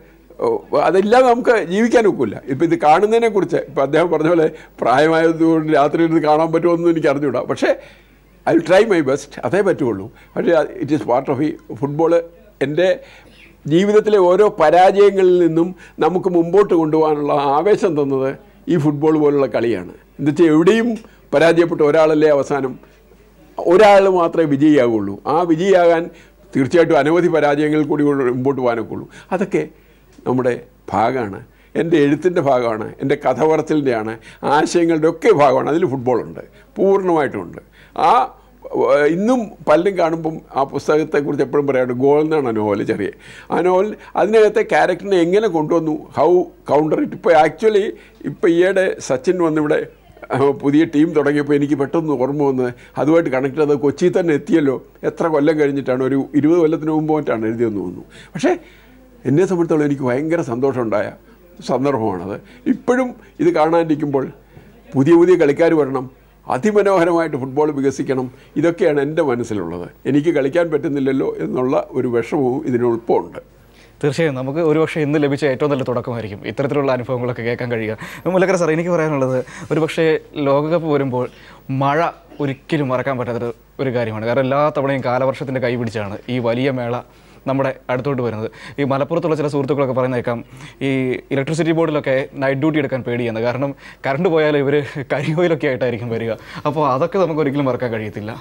ഓ, അതില്ലാതെ നമുക്ക് ജീവിക്കാൻ ഒക്കില്ല ഇപ്പം ഇത് കാണുന്നതിനെ കുറിച്ച് ഇപ്പം അദ്ദേഹം പറഞ്ഞ പോലെ പ്രായമായതുകൊണ്ട് രാത്രി ഇരുന്ന് കാണാൻ പറ്റുമെന്നും എനിക്ക് അറിഞ്ഞൂടാ പക്ഷേ I will try my best അതേ പറ്റുള്ളൂ പക്ഷേ ഇറ്റ് ഈസ് പാർട്ട് ഓഫ് ഈ ഫുട്ബോൾ എൻ്റെ ജീവിതത്തിലെ ഓരോ പരാജയങ്ങളിൽ നിന്നും നമുക്ക് മുമ്പോട്ട് കൊണ്ടുപോകാനുള്ള ആവേശം തന്നത് ഈ ഫുട്ബോൾ പോലുള്ള കളിയാണ് എന്നുവെച്ചാൽ എവിടെയും പരാജയപ്പെട്ട ഒരാളല്ലേ അവസാനം ഒരാൾ മാത്രമേ വിജയിയാകുള്ളൂ ആ വിജയിയാകാൻ തീർച്ചയായിട്ടും അനവധി പരാജയങ്ങളിൽ കൂടി കൊണ്ട് മുമ്പോട്ട് പോകാനൊക്കെ ഉള്ളൂ അതൊക്കെ നമ്മുടെ ഭാഗമാണ് എൻ്റെ എഴുത്തിൻ്റെ ഭാഗമാണ് എൻ്റെ കഥ പറച്ചിലിൻ്റെയാണ് ആശയങ്ങളുടെ ഒക്കെ ഭാഗമാണ് അതിൽ ഫുട്ബോളുണ്ട് പൂർണ്ണമായിട്ടുമുണ്ട് ആ ഏഹ്, ഇന്നും പലരും കാണുമ്പം ആ പുസ്തകത്തെക്കുറിച്ച് എപ്പോഴും പറയാറുണ്ട് ഗോൾ എന്നാണ് ആ നോവൽ ചെറിയ ആ നോവൽ അതിനകത്തെ ക്യാരക്ടറിനെ എങ്ങനെ കൊണ്ടുവന്നു ഹൗ കൗണ്ടർ ഇറ്റ് ഇപ്പോൾ ആക്ച്വലി ഇപ്പോൾ ഈയിടെ സച്ചിൻ വന്നിവിടെ ആ, പുതിയ ടീം തുടങ്ങിയപ്പോൾ എനിക്ക് പെട്ടെന്ന് ഓർമ്മ വന്നത് അതുമായിട്ട് കണക്ട് ചെയ്ത് കൊച്ചി തന്നെ എത്തിയല്ലോ എത്ര കൊല്ലം കഴിഞ്ഞിട്ടാണ് ഒരു ഇരുപത് കൊല്ലത്തിന് മുമ്പ് മറ്റാണ് എഴുതിയെന്ന് തോന്നുന്നു പക്ഷേ എന്നെ സംബന്ധിച്ചോളം എനിക്ക് ഭയങ്കര സന്തോഷമുണ്ടായ സന്ദർഭമാണത് ഇപ്പോഴും ഇത് കാണാനിരിക്കുമ്പോൾ പുതിയ പുതിയ കളിക്കാർ വരണം അതിമനോഹരമായിട്ട് ഫുട്ബോൾ വികസിക്കണം ഇതൊക്കെയാണ് എൻ്റെ മനസ്സിലുള്ളത് എനിക്ക് കളിക്കാൻ പറ്റുന്നില്ലല്ലോ എന്നുള്ള ഒരു വിഷമവും ഇതിനൊപ്പം തീർച്ചയായും നമുക്ക് ഒരുപക്ഷെ ഇന്ന് ലഭിച്ച ഏറ്റവും നല്ല തുടക്കമായിരിക്കും ഇത്തരത്തിലുള്ള അനുഭവങ്ങളൊക്കെ കേൾക്കാൻ കഴിയുക മുല്ലക്കര സാർ എനിക്ക് പറയാനുള്ളത് ഒരുപക്ഷെ ലോകകപ്പ് വരുമ്പോൾ മഴ ഒരിക്കലും മറക്കാൻ പറ്റാത്തൊരു ഒരു കാര്യമാണ് കാരണം എല്ലാ തവണയും കാലവർഷത്തിൻ്റെ കൈ പിടിച്ചാണ് ഈ വലിയ മേള നമ്മുടെ അടുത്തോട്ട് വരുന്നത് ഈ മലപ്പുറത്തുള്ള ചില സുഹൃത്തുക്കളൊക്കെ പറയുന്നേക്കാം ഈ ഇലക്ട്രിസിറ്റി ബോർഡിലൊക്കെ നൈറ്റ് ഡ്യൂട്ടി എടുക്കാൻ പേടിയാണ് കാരണം കറണ്ട് പോയാൽ ഇവർ കരിയോയിലൊക്കെ ആയിട്ടായിരിക്കും വരിക അപ്പോൾ അതൊക്കെ നമുക്ക് ഒരിക്കലും മറക്കാൻ കഴിയത്തില്ല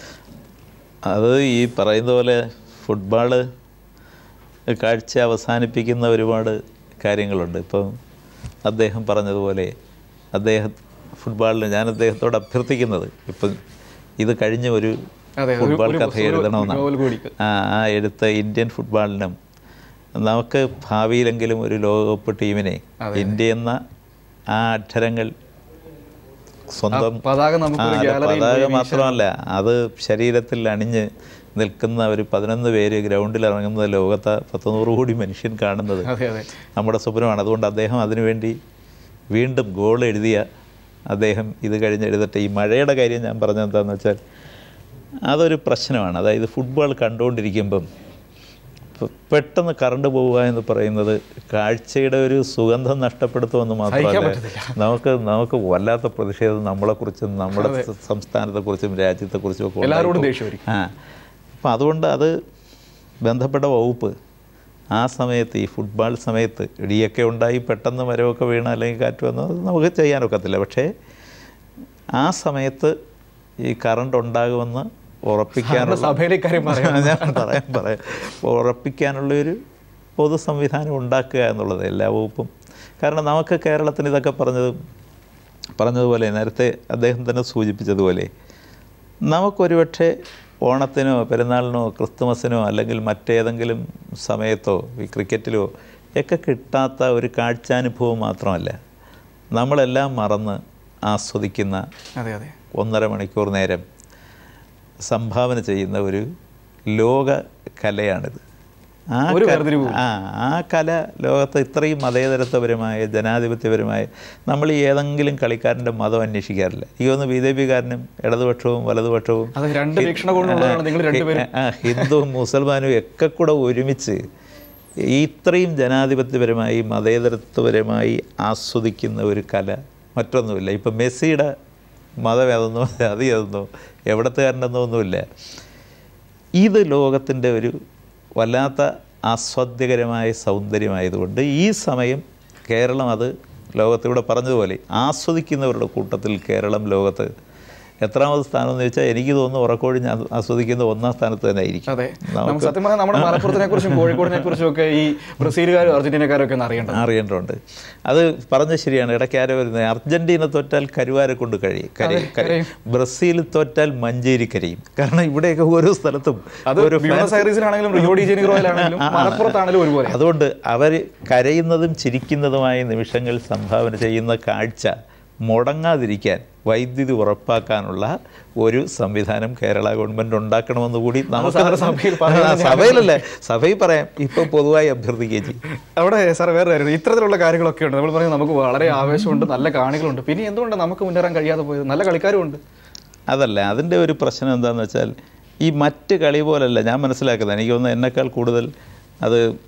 അത് ഈ പറയുന്ന പോലെ ഫുട്ബോള് കാഴ്ച അവസാനിപ്പിക്കുന്ന ഒരുപാട് കാര്യങ്ങളുണ്ട് ഇപ്പം അദ്ദേഹം പറഞ്ഞതുപോലെ അദ്ദേഹം ഫുട്ബോളിൽ ഞാൻ അദ്ദേഹത്തോട് അഭ്യർത്ഥിക്കുന്നത് ഇപ്പം ഇത് കഴിഞ്ഞ ഒരു അതെ, ഒരു- ഫുട്ബോൾ ഒരു- കഥ ഒരു എഴുതണമെന്നാണ് നോവൽ കൂടി. ആ ആ എടുത്ത ഇന്ത്യൻ ഫുട്ബോളിനും നമുക്ക് ഭാവിയിലെങ്കിലും ഒരു ലോകകപ്പ് ടീമിനെ ഇന്ത്യ എന്ന ആ അക്ഷരങ്ങൾ സ്വന്തം ആ പതാക നമുക്കൊരു ആ, അത് ഗാലറിയിൽ പതാക പോയി മാത്രമല്ല അത് ശരീരത്തിൽ അണിഞ്ഞ് നിൽക്കുന്ന ഒരു പതിനൊന്ന് പേര് ഗ്രൗണ്ടിൽ ഇറങ്ങുന്നത് ലോകത്തെ പത്തുനൂറ് കോടി മനുഷ്യൻ കാണുന്നത് അതെ അതെ നമ്മുടെ സ്വപ്നമാണ് അതുകൊണ്ട് അദ്ദേഹം അതിനുവേണ്ടി വീണ്ടും ഗോൾ എഴുതിയ അദ്ദേഹം ഇത് കഴിഞ്ഞ് എഴുതട്ടെ ഈ മഴയുടെ കാര്യം ഞാൻ പറഞ്ഞത് എന്താണെന്ന് വെച്ചാൽ അതൊരു പ്രശ്നമാണ് അതായത് ഫുട്ബോൾ കണ്ടുകൊണ്ടിരിക്കുമ്പം പെ- പെട്ടെന്ന് കറണ്ട് പോവുക എന്ന് പറയുന്നത് കാഴ്ചയുടെ ഒരു സുഗന്ധം നഷ്ടപ്പെടുത്തുമെന്ന് മാത്രമല്ല പറ്റത്തില്ല. നമുക്ക് നമുക്ക് വല്ലാത്ത പ്രതിഷേധം നമ്മളെക്കുറിച്ചും നമ്മുടെ സംസ്ഥാനത്തെക്കുറിച്ചും രാജ്യത്തെക്കുറിച്ചും ഒക്കെ എല്ലാവരോടും ഉണ്ടായിപ്പോ- ദേഷ്യമായിരിക്കും. ആ അപ്പം അതുകൊണ്ട് അത് ബന്ധപ്പെട്ട വകുപ്പ് ആ സമയത്ത് ഈ ഫുട്ബോൾ സമയത്ത് ഇടിയൊക്കെ ഉണ്ടായി പെട്ടെന്ന് മരമൊക്കെ വീണ് അല്ലെങ്കിൽ കാറ്റ് വന്നു അത് നമുക്ക് ചെയ്യാനൊക്കത്തില്ല പക്ഷേ ആ സമയത്ത് ഈ കറണ്ട് ഉണ്ടാകുമെന്ന് ഉറപ്പിക്കാനുള്ള സഭയിൽ ഇക്കാര്യം പറയാം ഞാൻ പറയാം പറയാം ഉറപ്പിക്കാനുള്ളൊരു പൊതു സംവിധാനം ഉണ്ടാക്കുക എന്നുള്ളത് എല്ലാ വകുപ്പും കാരണം നമുക്ക് കേരളത്തിന് ഇതൊക്കെ പറഞ്ഞത് പറഞ്ഞതുപോലെ നേരത്തെ അദ്ദേഹം തന്നെ സൂചിപ്പിച്ചതുപോലെ നമുക്കൊരുപക്ഷെ ഓണത്തിനോ പെരുന്നാളിനോ ക്രിസ്തുമസിനോ അല്ലെങ്കിൽ മറ്റേതെങ്കിലും സമയത്തോ ഈ ക്രിക്കറ്റിലോ ഒക്കെ കിട്ടാത്ത ഒരു കാഴ്ചാനുഭവം മാത്രമല്ല നമ്മളെല്ലാം മറന്ന് ആസ്വദിക്കുന്ന അതെ അതെ ഒന്നര മണിക്കൂർ നേരം സംഭാവന ചെയ്യുന്ന ഒരു ലോക കലയാണിത് ആ ഒരു ക- വേർതിരിവും ആ ആ കല ലോകത്ത് ഇത്രയും മതേതരത്വപരമായ ജനാധിപത്യപരമായ നമ്മൾ ഈ ഏതെങ്കിലും കളിക്കാരൻ്റെ മതം അന്വേഷിക്കാറില്ല ഈ ഒന്ന് ബി ജെ പിക്കാരനും ഇടതുപക്ഷവും വലതുപക്ഷവും അത് രണ്ട് വീക്ഷണകോണുള്ളതാണ് നിങ്ങൾ രണ്ടുപേരും ആ, ഹിന്ദുവും മുസൽമാനും ഒക്കെ കൂടെ ഒരുമിച്ച് ഈ ഇത്രയും ജനാധിപത്യപരമായി മതേതരത്വപരമായി ആസ്വദിക്കുന്ന ഒരു കല മറ്റൊന്നുമില്ല ഇപ്പം മെസ്സിയുടെ മതം ഏതെന്നോ അത് ഏതെന്നോ എവിടത്തുകാരനെന്നോ ഒന്നുമില്ല ഇത് ലോകത്തിൻ്റെ ഒരു വല്ലാത്ത ആസ്വാദ്യകരമായ സൗന്ദര്യമായതുകൊണ്ട് ഈ സമയം കേരളം അത് ലോകത്തിലൂടെ പറഞ്ഞതുപോലെ ആസ്വദിക്കുന്നവരുടെ കൂട്ടത്തിൽ കേരളം ലോകത്ത് എത്രാമത് സ്ഥാനം എന്ന് വെച്ചാൽ എനിക്ക് തോന്നുന്നു ഉറക്കോഴി ഞാൻ ആസ്വദിക്കുന്ന ഒന്നാം സ്ഥാനത്ത് തന്നെ ആയിരിക്കും അതെ നമുക്ക് സത്യം പറഞ്ഞാൽ നമ്മുടെ മലപ്പുറത്തിനെ കുറിച്ചും കോഴിക്കോടിനെ കുറിച്ചും ഒക്കെ ഈ ബ്രസീലുകാരും അർജന്റീനക്കാരും ഒക്കെ ഒന്ന് അറിയേണ്ടത് അറിയേണ്ടതുണ്ട് അത് പറഞ്ഞത് ശരിയാണ് ഇടയ്ക്ക് ആരോ വരുന്നത് അർജന്റീന തോറ്റാൽ കരുവാരെ കൊണ്ട് കഴിയും കരയും കരയും ബ്രസീൽ തോറ്റാൽ മഞ്ചേരി കരയും കാരണം ഇവിടെയൊക്കെ ഓരോ സ്ഥലത്തും അത് ഒരു ബ്യൂണസ് ഐറീസിലാണെങ്കിലും റിയോ ഡി ജനീറോയിലാണെങ്കിലും മലപ്പുറത്താണെങ്കിലും ഒരുപോലെ അതുകൊണ്ട് അവർ കരയുന്നതും ചിരിക്കുന്നതുമായ നിമിഷങ്ങൾ സംഭാവന ചെയ്യുന്ന കാഴ്ച മുടങ്ങാതിരിക്കാൻ വൈദ്യുതി ഉറപ്പാക്കാനുള്ള ഒരു സംവിധാനം കേരള ഗവൺമെൻറ് ഉണ്ടാക്കണമെന്ന് കൂടി നമുക്ക് സാറ് സഭയിൽ പറയുന്നത് ആ, സഭയിലല്ലേ സഭയിൽ പറയാം ഇപ്പം പൊതുവായി അഭ്യർത്ഥിക്കുകയും ചെയ്യും അവിടെ സാർ വേറെ കാര്യം ഇത്തരത്തിലുള്ള കാര്യങ്ങളൊക്കെ ഉണ്ട് നമ്മൾ പറയുന്നത് നമുക്ക് വളരെ ആവേശമുണ്ട് നല്ല കാണികളുണ്ട് പിന്നെ എന്തുകൊണ്ട് നമുക്ക് മുന്നേറാൻ കഴിയാതെ പോയത് നല്ല കളിക്കാരും ഉണ്ട് അതല്ല അതിൻ്റെ ഒരു പ്രശ്നം എന്താണെന്ന് വെച്ചാൽ ഈ മറ്റ് കളി പോലല്ല ഞാൻ മനസ്സിലാക്കുന്നത് എനിക്ക് തോന്നുന്നു എന്നെക്കാൾ കൂടുതൽ അത്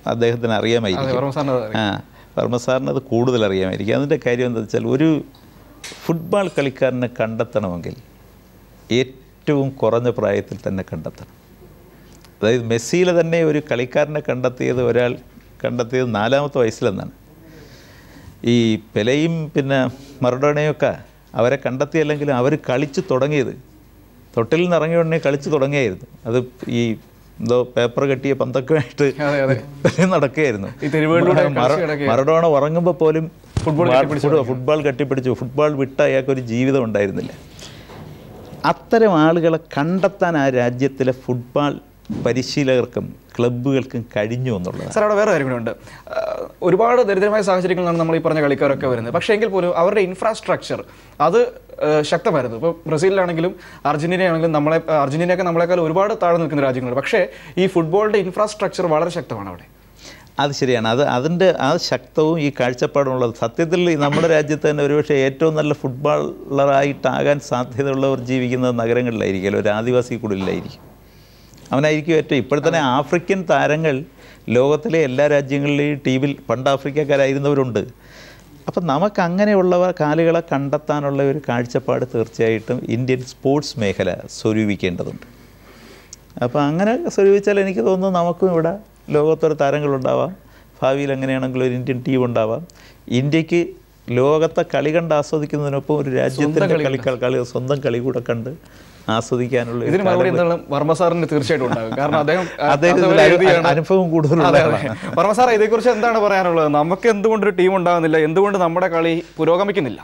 അദ്ദേഹത്തിന് അതെ അറിയാമായിരിക്കും വർമ്മ സാറിന് അത് അറിയാം. ആ വർമ്മ സാറിന് അത് കൂടുതൽ അറിയാമായിരിക്കും അതിൻ്റെ കാര്യം എന്താ വെച്ചാൽ ഒരു ഫുട്ബോൾ കളിക്കാരനെ കണ്ടെത്തണമെങ്കിൽ ഏറ്റവും കുറഞ്ഞ പ്രായത്തിൽ തന്നെ കണ്ടെത്തണം അതായത് മെസ്സിയിലെ തന്നെ ഒരു കളിക്കാരനെ കണ്ടെത്തിയത് ഒരാൾ കണ്ടെത്തിയത് നാലാമത്തെ വയസ്സിലെന്നാണ് ഈ പെലയും പിന്നെ മറഡോണയൊക്കെ അവരെ കണ്ടെത്തിയല്ലെങ്കിലും അവർ കളിച്ച് തുടങ്ങിയത് തൊട്ടിൽ നിന്ന് ഇറങ്ങിയ ഉടനെ കളിച്ച് തുടങ്ങിയായിരുന്നു അത് ഈ എന്തോ പേപ്പർ കെട്ടിയ പന്തൊക്കെയായിട്ട് അതെ അതെ നടക്കുകയായിരുന്നു ഈ തെരുവുകളിലൂടെ മറ- കളിച്ച് കിടക്കുകയായിരുന്നു. മറഡോണ ഉറങ്ങുമ്പോൾ പോലും ഫുട്ബോൾ ഫുട്ബോൾ കെട്ടിപ്പിടിച്ച് ഫുട്ബോൾ കെട്ടിപ്പിടിച്ചു ഫുട്ബോൾ വിട്ട അയാൾക്കൊരു ജീവിതം ഉണ്ടായിരുന്നില്ല അത്തരം ആളുകളെ കണ്ടെത്താൻ ആ രാജ്യത്തിലെ ഫുട്ബോൾ പരിശീലകർക്കും ക്ലബ്ബുകൾക്കും കഴിഞ്ഞു എന്നുള്ളതാണ് സാർ അവിടെ വേറെ കാര്യം കൂടെ ഉണ്ട് ആ, ഒരുപാട് ദരിദ്രമായ സാഹചര്യങ്ങളിലാണ് നമ്മൾ ഈ പറഞ്ഞ കളിക്കാരൊക്കെ വരുന്നത് പക്ഷേ എങ്കിൽ പോലും അവരുടെ ഇൻഫ്രാസ്ട്രക്ചർ അത് ആ, ശക്തമായിരുന്നു ഇപ്പോൾ ബ്രസീലിലാണെങ്കിലും അർജന്റീനയാണെങ്കിലും നമ്മളെ അർജന്റീനയൊക്കെ നമ്മളെക്കാൾ ഒരുപാട് താഴെ നിൽക്കുന്ന രാജ്യങ്ങളുണ്ട് പക്ഷേ ഈ ഫുട്ബോളിന്റെ ഇൻഫ്രാസ്ട്രക്ചർ വളരെ ശക്തമാണ് അവിടെ അത് ശരിയാണ് അത് അതിൻ്റെ ആ ശക്തവും ഈ കാഴ്ചപ്പാടുമുള്ളത് സത്യത്തിൽ ഈ നമ്മുടെ രാജ്യത്ത് തന്നെ ഒരുപക്ഷെ ഏറ്റവും നല്ല ഫുട്ബോളറായിട്ടാകാൻ സാധ്യതയുള്ളവർ ജീവിക്കുന്നത് നഗരങ്ങളിലായിരിക്കും ഒരു ആദിവാസി കുടിലായിരിക്കും അവനായിരിക്കും ഏറ്റവും ഇപ്പോഴത്തന്നെ ആഫ്രിക്കൻ താരങ്ങൾ ലോകത്തിലെ എല്ലാ രാജ്യങ്ങളിലെയും ടീമിൽ പണ്ട് ആഫ്രിക്കക്കാരായിരുന്നവരുണ്ട് അപ്പം നമുക്ക് അങ്ങനെയുള്ളവർ കാലുകളെ കണ്ടെത്താനുള്ള ഒരു കാഴ്ചപ്പാട് തീർച്ചയായിട്ടും ഇന്ത്യൻ സ്പോർട്സ് മേഖല സ്വരൂപിക്കേണ്ടതുണ്ട് അപ്പോൾ അങ്ങനെ സ്വരൂപിച്ചാൽ എനിക്ക് തോന്നുന്നു നമുക്കും ഇവിടെ ലോകത്തൊരു താരങ്ങളുണ്ടാവാം ഭാവിയിൽ എങ്ങനെയാണെങ്കിലും ഒരു ഇന്ത്യൻ ടീം ഉണ്ടാവാം ഇന്ത്യക്ക് ലോകത്തെ കളി കണ്ട് ആസ്വദിക്കുന്നതിനൊപ്പം ഒരു രാജ്യത്തിൻ്റെ കളി കളിക്കാർ കളി സ്വന്തം കളി കൂടെ കണ്ട് ആസ്വദിക്കാനുള്ള ഒരു ഇതിന് മറുപടി എന്താണ് വർമ്മ സാറിന് തീർച്ചയായിട്ടും ഉണ്ടാകും കാരണം അദ്ദേഹം ആ, അദ്ദേഹത്തിന് അതുവരെ അനു- എഴുതിയാണ്. അനുഭവം കൂടുതലുള്ള അതെ, അതെ. ആളാണ്. വർമ്മ സാർ ഇതേക്കുറിച്ച് എന്താണ് പറയാനുള്ളത് നമുക്ക് എന്തുകൊണ്ട് ഒരു ടീം ഉണ്ടാകുന്നില്ല എന്തുകൊണ്ട് നമ്മുടെ കളി പുരോഗമിക്കുന്നില്ല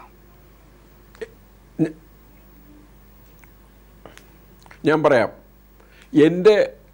ഞാൻ പറയാം എൻ്റെ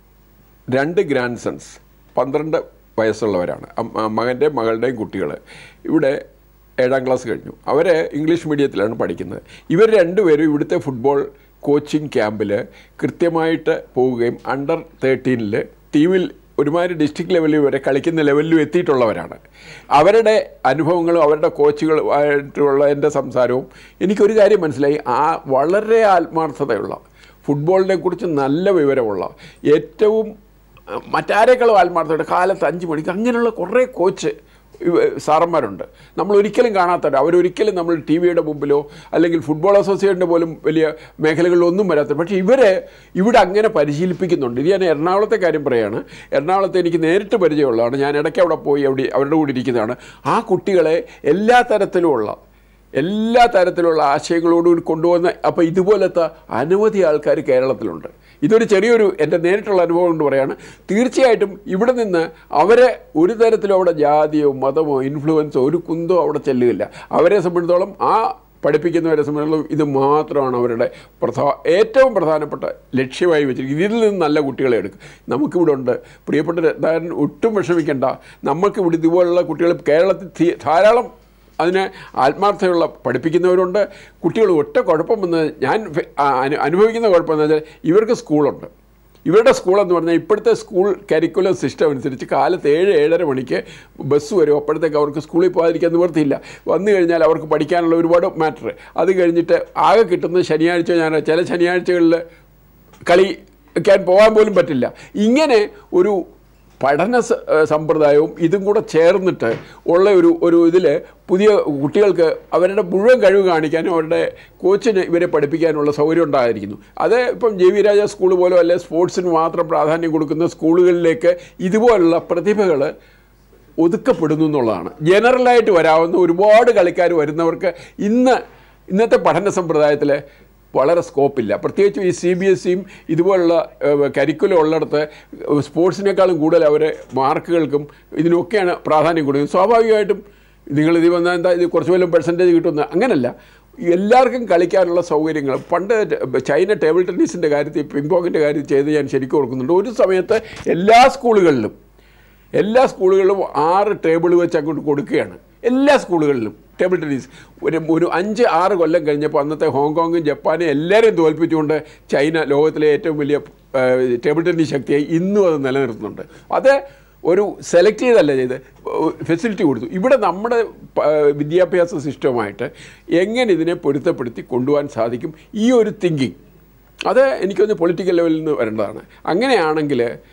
രണ്ട് ഗ്രാൻഡ് സൺസ് പന്ത്രണ്ട് വയസ്സുള്ളവരാണ് അം- മകൻ്റെ മകളുടെയും കുട്ടികൾ ഇവിടെ ഏഴാം ക്ലാസ് കഴിഞ്ഞു അവർ ഇംഗ്ലീഷ് മീഡിയത്തിലാണ് പഠിക്കുന്നത് ഇവർ രണ്ടുപേരും ഇവിടുത്തെ ഫുട്ബോൾ കോച്ചിങ് ക്യാമ്പിൽ കൃത്യമായിട്ട് പോവുകയും അണ്ടർ തേർട്ടീനിൽ ടീമിൽ ഒരുമാതിരി ഡിസ്ട്രിക്ട് ലെവലിൽ വരെ കളിക്കുന്ന ലെവലിലും എത്തിയിട്ടുള്ളവരാണ് അവരുടെ അനുഭവങ്ങളും അവരുടെ കോച്ചുകളുമായിട്ടുള്ള എൻ്റെ സംസാരവും എനിക്കൊരു കാര്യം മനസ്സിലായി ആ വളരെ ആത്മാർത്ഥതയുള്ള ഫുട്ബോളിനെ കുറിച്ച് നല്ല വിവരമുള്ള ഏറ്റവും അഹ്, മറ്റാരേക്കാളും ആത്മാർത്ഥതയുടെ കാലത്ത് അഞ്ച് മണിക്ക് അങ്ങനെയുള്ള കുറേ കോച്ച് ഇവ- സാറന്മാരുണ്ട് നമ്മൾ ഒരിക്കലും കാണാത്തവർ അവരൊരിക്കലും നമ്മൾ ടി വിയുടെ മുമ്പിലോ അല്ലെങ്കിൽ ഫുട്ബോൾ അസോസിയേഷൻ്റെ പോലും വലിയ മേഖലകളിലോ ഒന്നും വരാത്ത പക്ഷേ ഇവരെ ഇവിടെ അങ്ങനെ പരിശീലിപ്പിക്കുന്നുണ്ട് ഇത് ഞാൻ എറണാകുളത്തെ കാര്യം പറയുകയാണ് എറണാകുളത്ത് എനിക്ക് നേരിട്ട് പരിചയമുള്ളതാണ് ഞാൻ ഇടയ്ക്ക് അവിടെ പോയി അവിടെ അവരുടെ കൂടെ ഇരിക്കുന്നതാണ് ആ കുട്ടികളെ എല്ലാ തരത്തിലുമുള്ള എല്ലാ തരത്തിലുള്ള ആശയങ്ങളോടുകൂടി കൊണ്ടുവന്ന അപ്പോൾ ഇതുപോലത്തെ അനവധി ആൾക്കാർ കേരളത്തിലുണ്ട് ഇതൊരു ചെറിയൊരു എൻ്റെ നേരിട്ടുള്ള അനുഭവം കൊണ്ട് പറയാണ് തീർച്ചയായിട്ടും ഇവിടെ നിന്ന് അവരെ ഒരു തരത്തിലും അവിടെ ജാതിയോ മതമോ ഇൻഫ്ലുവൻസോ ഒരു കുന്തോ അവിടെ ചെല്ലുകയില്ല അവരെ സംബന്ധിച്ചോളം ആ പഠിപ്പിക്കുന്നവരെ സംബന്ധിച്ചിടത്തോളം ഇത് മാത്രമാണ് അവരുടെ പ്രധാ ഏറ്റവും പ്രധാനപ്പെട്ട ലക്ഷ്യമായി വെച്ചിരിക്കുന്നത് ഇതിൽ നിന്ന് നല്ല കുട്ടികളെ എടുക്കും നമുക്കിവിടെ ഉണ്ട് പ്രിയപ്പെട്ട രത്നാകരൻ ഒട്ടും വിഷമിക്കേണ്ട നമുക്കിവിടെ ഇതുപോലുള്ള കുട്ടികൾ കേരളത്തിൽ ധീ- ധാരാളം അതിന് ആത്മാർത്ഥതയുള്ള പഠിപ്പിക്കുന്നവരുണ്ട് കുട്ടികൾ ഒറ്റ കുഴപ്പമെന്ന് ഞാൻ ഫെ- ആ, അനു- അനുഭവിക്കുന്ന കുഴപ്പമെന്ന് വെച്ചാൽ ഇവർക്ക് സ്കൂളുണ്ട് ഇവരുടെ സ്കൂളെന്ന് പറഞ്ഞാൽ ഇപ്പോഴത്തെ സ്കൂൾ കരിക്കുലർ സിസ്റ്റം അനുസരിച്ച് കാലത്ത് ഏഴ് ഏഴര മണിക്ക് ബസ് വരും അപ്പോഴത്തേക്ക് അവർക്ക് സ്കൂളിൽ പോകാതിരിക്കാൻ നിവർത്തിയില്ല വന്നു കഴിഞ്ഞാൽ അവർക്ക് പഠിക്കാനുള്ള ഒരുപാട് മാറ്റർ അത് കഴിഞ്ഞിട്ട് ആകെ കിട്ടുന്നത് ശനിയാഴ്ച ഞാൻ ചില ശനിയാഴ്ചകളിൽ കളിക്കാൻ പോകാൻ പോലും പറ്റില്ല ഇങ്ങനെ ഒരു പഠന സ- ഏഹ് സമ്പ്രദായവും ഇതും കൂടെ ചേർന്നിട്ട് ഉള്ള ഒരു ഒരു ഇതിൽ പുതിയ കുട്ടികൾക്ക് അവരുടെ മുഴുവൻ കഴിവ് കാണിക്കാനും അവരുടെ കോച്ചിന് ഇവരെ പഠിപ്പിക്കാനുള്ള സൗകര്യം ഉണ്ടായിരിക്കുന്നു അത് ഇപ്പം ജെ വി രാജ സ്കൂൾ പോലും അല്ലെ സ്പോർട്സിന് മാത്രം പ്രാധാന്യം കൊടുക്കുന്ന സ്കൂളുകളിലേക്ക് ഇതുപോലുള്ള പ്രതിഭകൾ ഒതുക്കപ്പെടുന്നു എന്നുള്ളതാണ് ജനറലായിട്ട് വരാവുന്ന ഒരുപാട് കളിക്കാർ വരുന്നവർക്ക് ഇന്ന് ഇന്നത്തെ പഠന സമ്പ്രദായത്തിൽ വളരെ സ്കോപ്പില്ല പ്രത്യേകിച്ചും ഈ സി ബി എസ് സിയും ഇതുപോലുള്ള കരിക്കുലം ഉള്ളിടത്ത് സ്പോർട്സിനേക്കാളും കൂടുതൽ അവർ മാർക്കുകൾക്കും ഇതിനൊക്കെയാണ് പ്രാധാന്യം കൊടുക്കുന്നത് സ്വാഭാവികമായിട്ടും നിങ്ങൾ ഇത് വന്നാൽ എന്താ ഇത് കുറച്ച് വല്ലതും പെർസെൻറ്റേജ് കിട്ടുന്ന അങ്ങനല്ല എല്ലാവർക്കും കളിക്കാനുള്ള സൗകര്യങ്ങൾ പണ്ട് ചൈന ടേബിൾ ടെന്നീസിൻ്റെ കാര്യത്തിൽ പിങ് പോങ്ങിൻ്റെ കാര്യത്തിൽ ചെയ്ത് ഞാൻ ശരിക്കും ഓർക്കുന്നുണ്ട് ഒരു സമയത്ത് എല്ലാ സ്കൂളുകളിലും എല്ലാ സ്കൂളുകളിലും ആറ് ടേബിൾ വെച്ച് അങ്ങോട്ട് കൊടുക്കുകയാണ് എല്ലാ സ്കൂളുകളിലും ടേബിൾ ടെന്നീസ് ഒരു ഒരു അഞ്ച് ആറ് കൊല്ലം കഴിഞ്ഞപ്പോൾ അന്നത്തെ ഹോങ്കോങ്ങും ജപ്പാനും എല്ലാവരെയും തോൽപ്പിച്ചുകൊണ്ട് ചൈന ലോകത്തിലെ ഏറ്റവും വലിയ ആ, ടേബിൾ ടെന്നീസ് ശക്തിയായി ഇന്നും അത് നിലനിർത്തുന്നുണ്ട് അത് ഒരു സെലക്ട് ചെയ്തല്ല ചെയ്ത് ഫെസിലിറ്റി കൊടുത്തു ഇവിടെ നമ്മുടെ പ- വിദ്യാഭ്യാസ സിസ്റ്റവുമായിട്ട് എങ്ങനെ ഇതിനെ പൊരുത്തപ്പെടുത്തി കൊണ്ടുപോകാൻ സാധിക്കും ഈ ഒരു തിങ്കിങ് അത് എനിക്കൊന്ന് പൊളിറ്റിക്കൽ ലെവലിൽ നിന്ന് വരേണ്ടതാണ് അങ്ങനെയാണെങ്കിൽ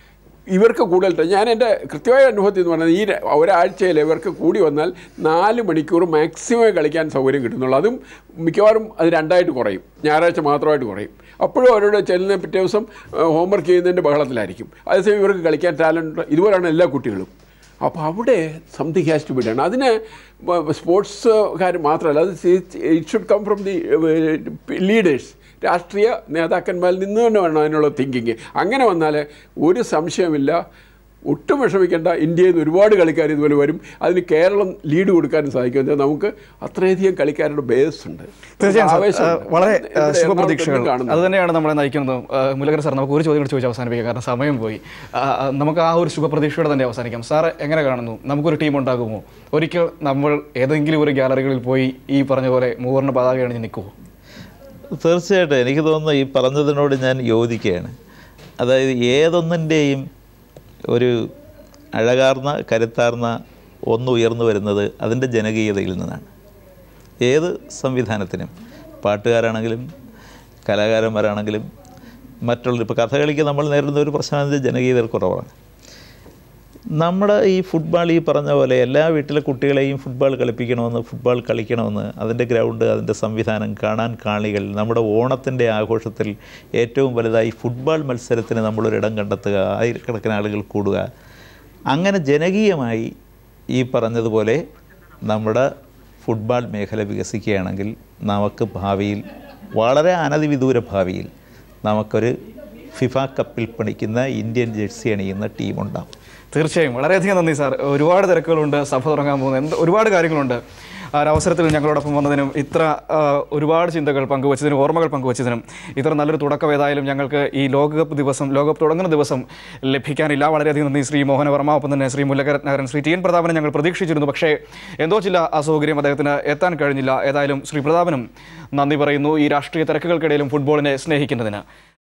ഇവർക്ക് കൂടുതൽ ട- ഞാൻ എൻ്റെ കൃത്യമായ അനുഭവത്തിൽ എന്ന് പറഞ്ഞാൽ ഈ ര- ഒരാഴ്ചയിൽ ഇവർക്ക് കൂടി വന്നാൽ നാല് മണിക്കൂർ മാക്സിമം കളിക്കാൻ സൗകര്യം കിട്ടുന്നുള്ളൂ അതും മിക്കവാറും അത് രണ്ടായിട്ട് കുറയും ഞായറാഴ്ച മാത്രമായിട്ട് കുറയും അപ്പോഴും അവരോട് ചെല്ലുന്ന പിറ്റേ ദിവസം ഹോംവർക്ക് ചെയ്യുന്നതിൻ്റെ ബഹളത്തിലായിരിക്കും അതേസമയം ഇവർക്ക് കളിക്കാൻ ടാലൻറ്റ് ഇതുപോലെയാണ് എല്ലാ കുട്ടികളും അപ്പോൾ അവിടെ something has to be done അതിന് സ്പോർട്സുകാർ മാത്രമല്ല അത് it should come from the leaders രാഷ്ട്രീയ നേതാക്കന്മാരിൽ നിന്ന് തന്നെ വേണം അതിനുള്ള തിങ്കിങ് അങ്ങനെ വന്നാൽ ഒരു സംശയമില്ല ഒട്ടും വിഷമിക്കേണ്ട ഇന്ത്യയിൽ നിന്ന് ഒരുപാട് കളിക്കാർ ഇതുപോലെ വരും അതിന് കേരളം ലീഡ് കൊടുക്കാനും സാധിക്കും എന്താ നമുക്ക് അത്രയധികം കളിക്കാരുടെ ബേസ് ഉണ്ട് തീർച്ചയായും സാർ. ആവേശമുണ്ട്. ആ, വളരെ ഇവിടെ ആ, എറണാകുളത്ത് ശുഭപ്രതീക്ഷകൾ എന്നും കാണുന്നു. അത് തന്നെയാണ് നമ്മളെ നയിക്കുന്നത് ആ, മുലകർ സാർ നമുക്ക് ഒരു ചോദ്യം കൂടി ചോദിച്ച് അവസാനിപ്പിക്കാം കാരണം സമയം പോയി ആ, ആ, നമുക്ക് ആ ഒരു ശുഭപ്രതീക്ഷയോടെ തന്നെ അവസാനിക്കാം സാർ എങ്ങനെ കാണുന്നു നമുക്കൊരു ടീം ഉണ്ടാകുമോ ഒരിക്കൽ നമ്മൾ ഏതെങ്കിലും ഒരു ഗാലറികളിൽ പോയി ഈ പറഞ്ഞ പോലെ മൂവർണ്ണ പതാക അണിഞ്ഞ് നിൽക്കുമോ തീർച്ചയായിട്ടും എനിക്ക് തോന്നുന്നു ഈ പറഞ്ഞതിനോട് ഞാൻ യോജിക്കുകയാണ് അതായത് ഏതൊന്നിൻ്റെയും ഒരു അഴകാർന്ന കരുത്താർന്ന ഒന്ന് ഉയർന്നു വരുന്നത് അതിൻ്റെ ജനകീയതയിൽ നിന്നാണ് ഏത് സംവിധാനത്തിനും പാട്ടുകാരാണെങ്കിലും കലാകാരന്മാരാണെങ്കിലും മറ്റുള്ള ഇപ്പോൾ കഥകളിക്ക് നമ്മൾ നേരിടുന്ന ഒരു പ്രശ്നം ജനകീയത കുറവാണ് നമ്മുടെ ഈ ഫുട്ബോൾ ഈ പറഞ്ഞ പോലെ എല്ലാ വീട്ടിലെ കുട്ടികളെയും ഫുട്ബോൾ കളിപ്പിക്കണമെന്ന് ഫുട്ബോൾ കളിക്കണമെന്ന് അതിൻ്റെ ഗ്രൗണ്ട് അതിൻ്റെ സംവിധാനം കാണാൻ കാണികൾ നമ്മുടെ ഓണത്തിൻ്റെ ആഘോഷത്തിൽ ഏറ്റവും വലുതായി ഫുട്ബോൾ മത്സരത്തിന് നമ്മളൊരിടം കണ്ടെത്തുക ആയിരക്കണക്കിന് ആളുകൾ കൂടുക അങ്ങനെ ജനകീയമായി ഈ പറഞ്ഞതുപോലെ നമ്മുടെ ഫുട്ബോൾ മേഖല വികസിക്കുകയാണെങ്കിൽ നമുക്ക് ഭാവിയിൽ വളരെ അനധിവിദൂര ഭാവിയിൽ നമുക്കൊരു ഫിഫ കപ്പിൽ പണിക്കുന്ന ഇന്ത്യൻ ജേഴ്സി അണിയുന്ന ടീമുണ്ടാവും തീർച്ചയായും വളരെയധികം നന്ദി സാർ ഒരുപാട് തിരക്കുകളുണ്ട് സഭ തുടങ്ങാൻ പോകുന്ന എന്ത് ഒരുപാട് കാര്യങ്ങളുണ്ട് ആ ഒരു അവസരത്തിൽ ഞങ്ങളോടൊപ്പം വന്നതിനും ഇത്ര ആ, ഒരുപാട് ചിന്തകൾ പങ്കുവച്ചതിനും ഓർമ്മകൾ പങ്കുവച്ചതിനും ഇത്ര നല്ലൊരു തുടക്കം ഏതായാലും ഞങ്ങൾക്ക് ഈ ലോകകപ്പ് ദിവസം ലോകകപ്പ് തുടങ്ങുന്ന ദിവസം ലഭിക്കാനില്ല വളരെയധികം നന്ദി ശ്രീ മോഹന വർമ്മ ഒപ്പം തന്നെ ശ്രീ മുല്ലകരത്നാകരൻ ശ്രീ ടി എൻ പ്രതാപനെ ഞങ്ങൾ പ്രതീക്ഷിച്ചിരുന്നു പക്ഷേ എന്തോ ചില അസൗകര്യം അദ്ദേഹത്തിന് എത്താൻ കഴിഞ്ഞില്ല ഏതായാലും ശ്രീ പ്രതാപനും നന്ദി പറയുന്നു ഈ രാഷ്ട്രീയ തിരക്കുകൾക്കിടയിലും ഫുട്ബോളിനെ സ്നേഹിക്കുന്നതിന്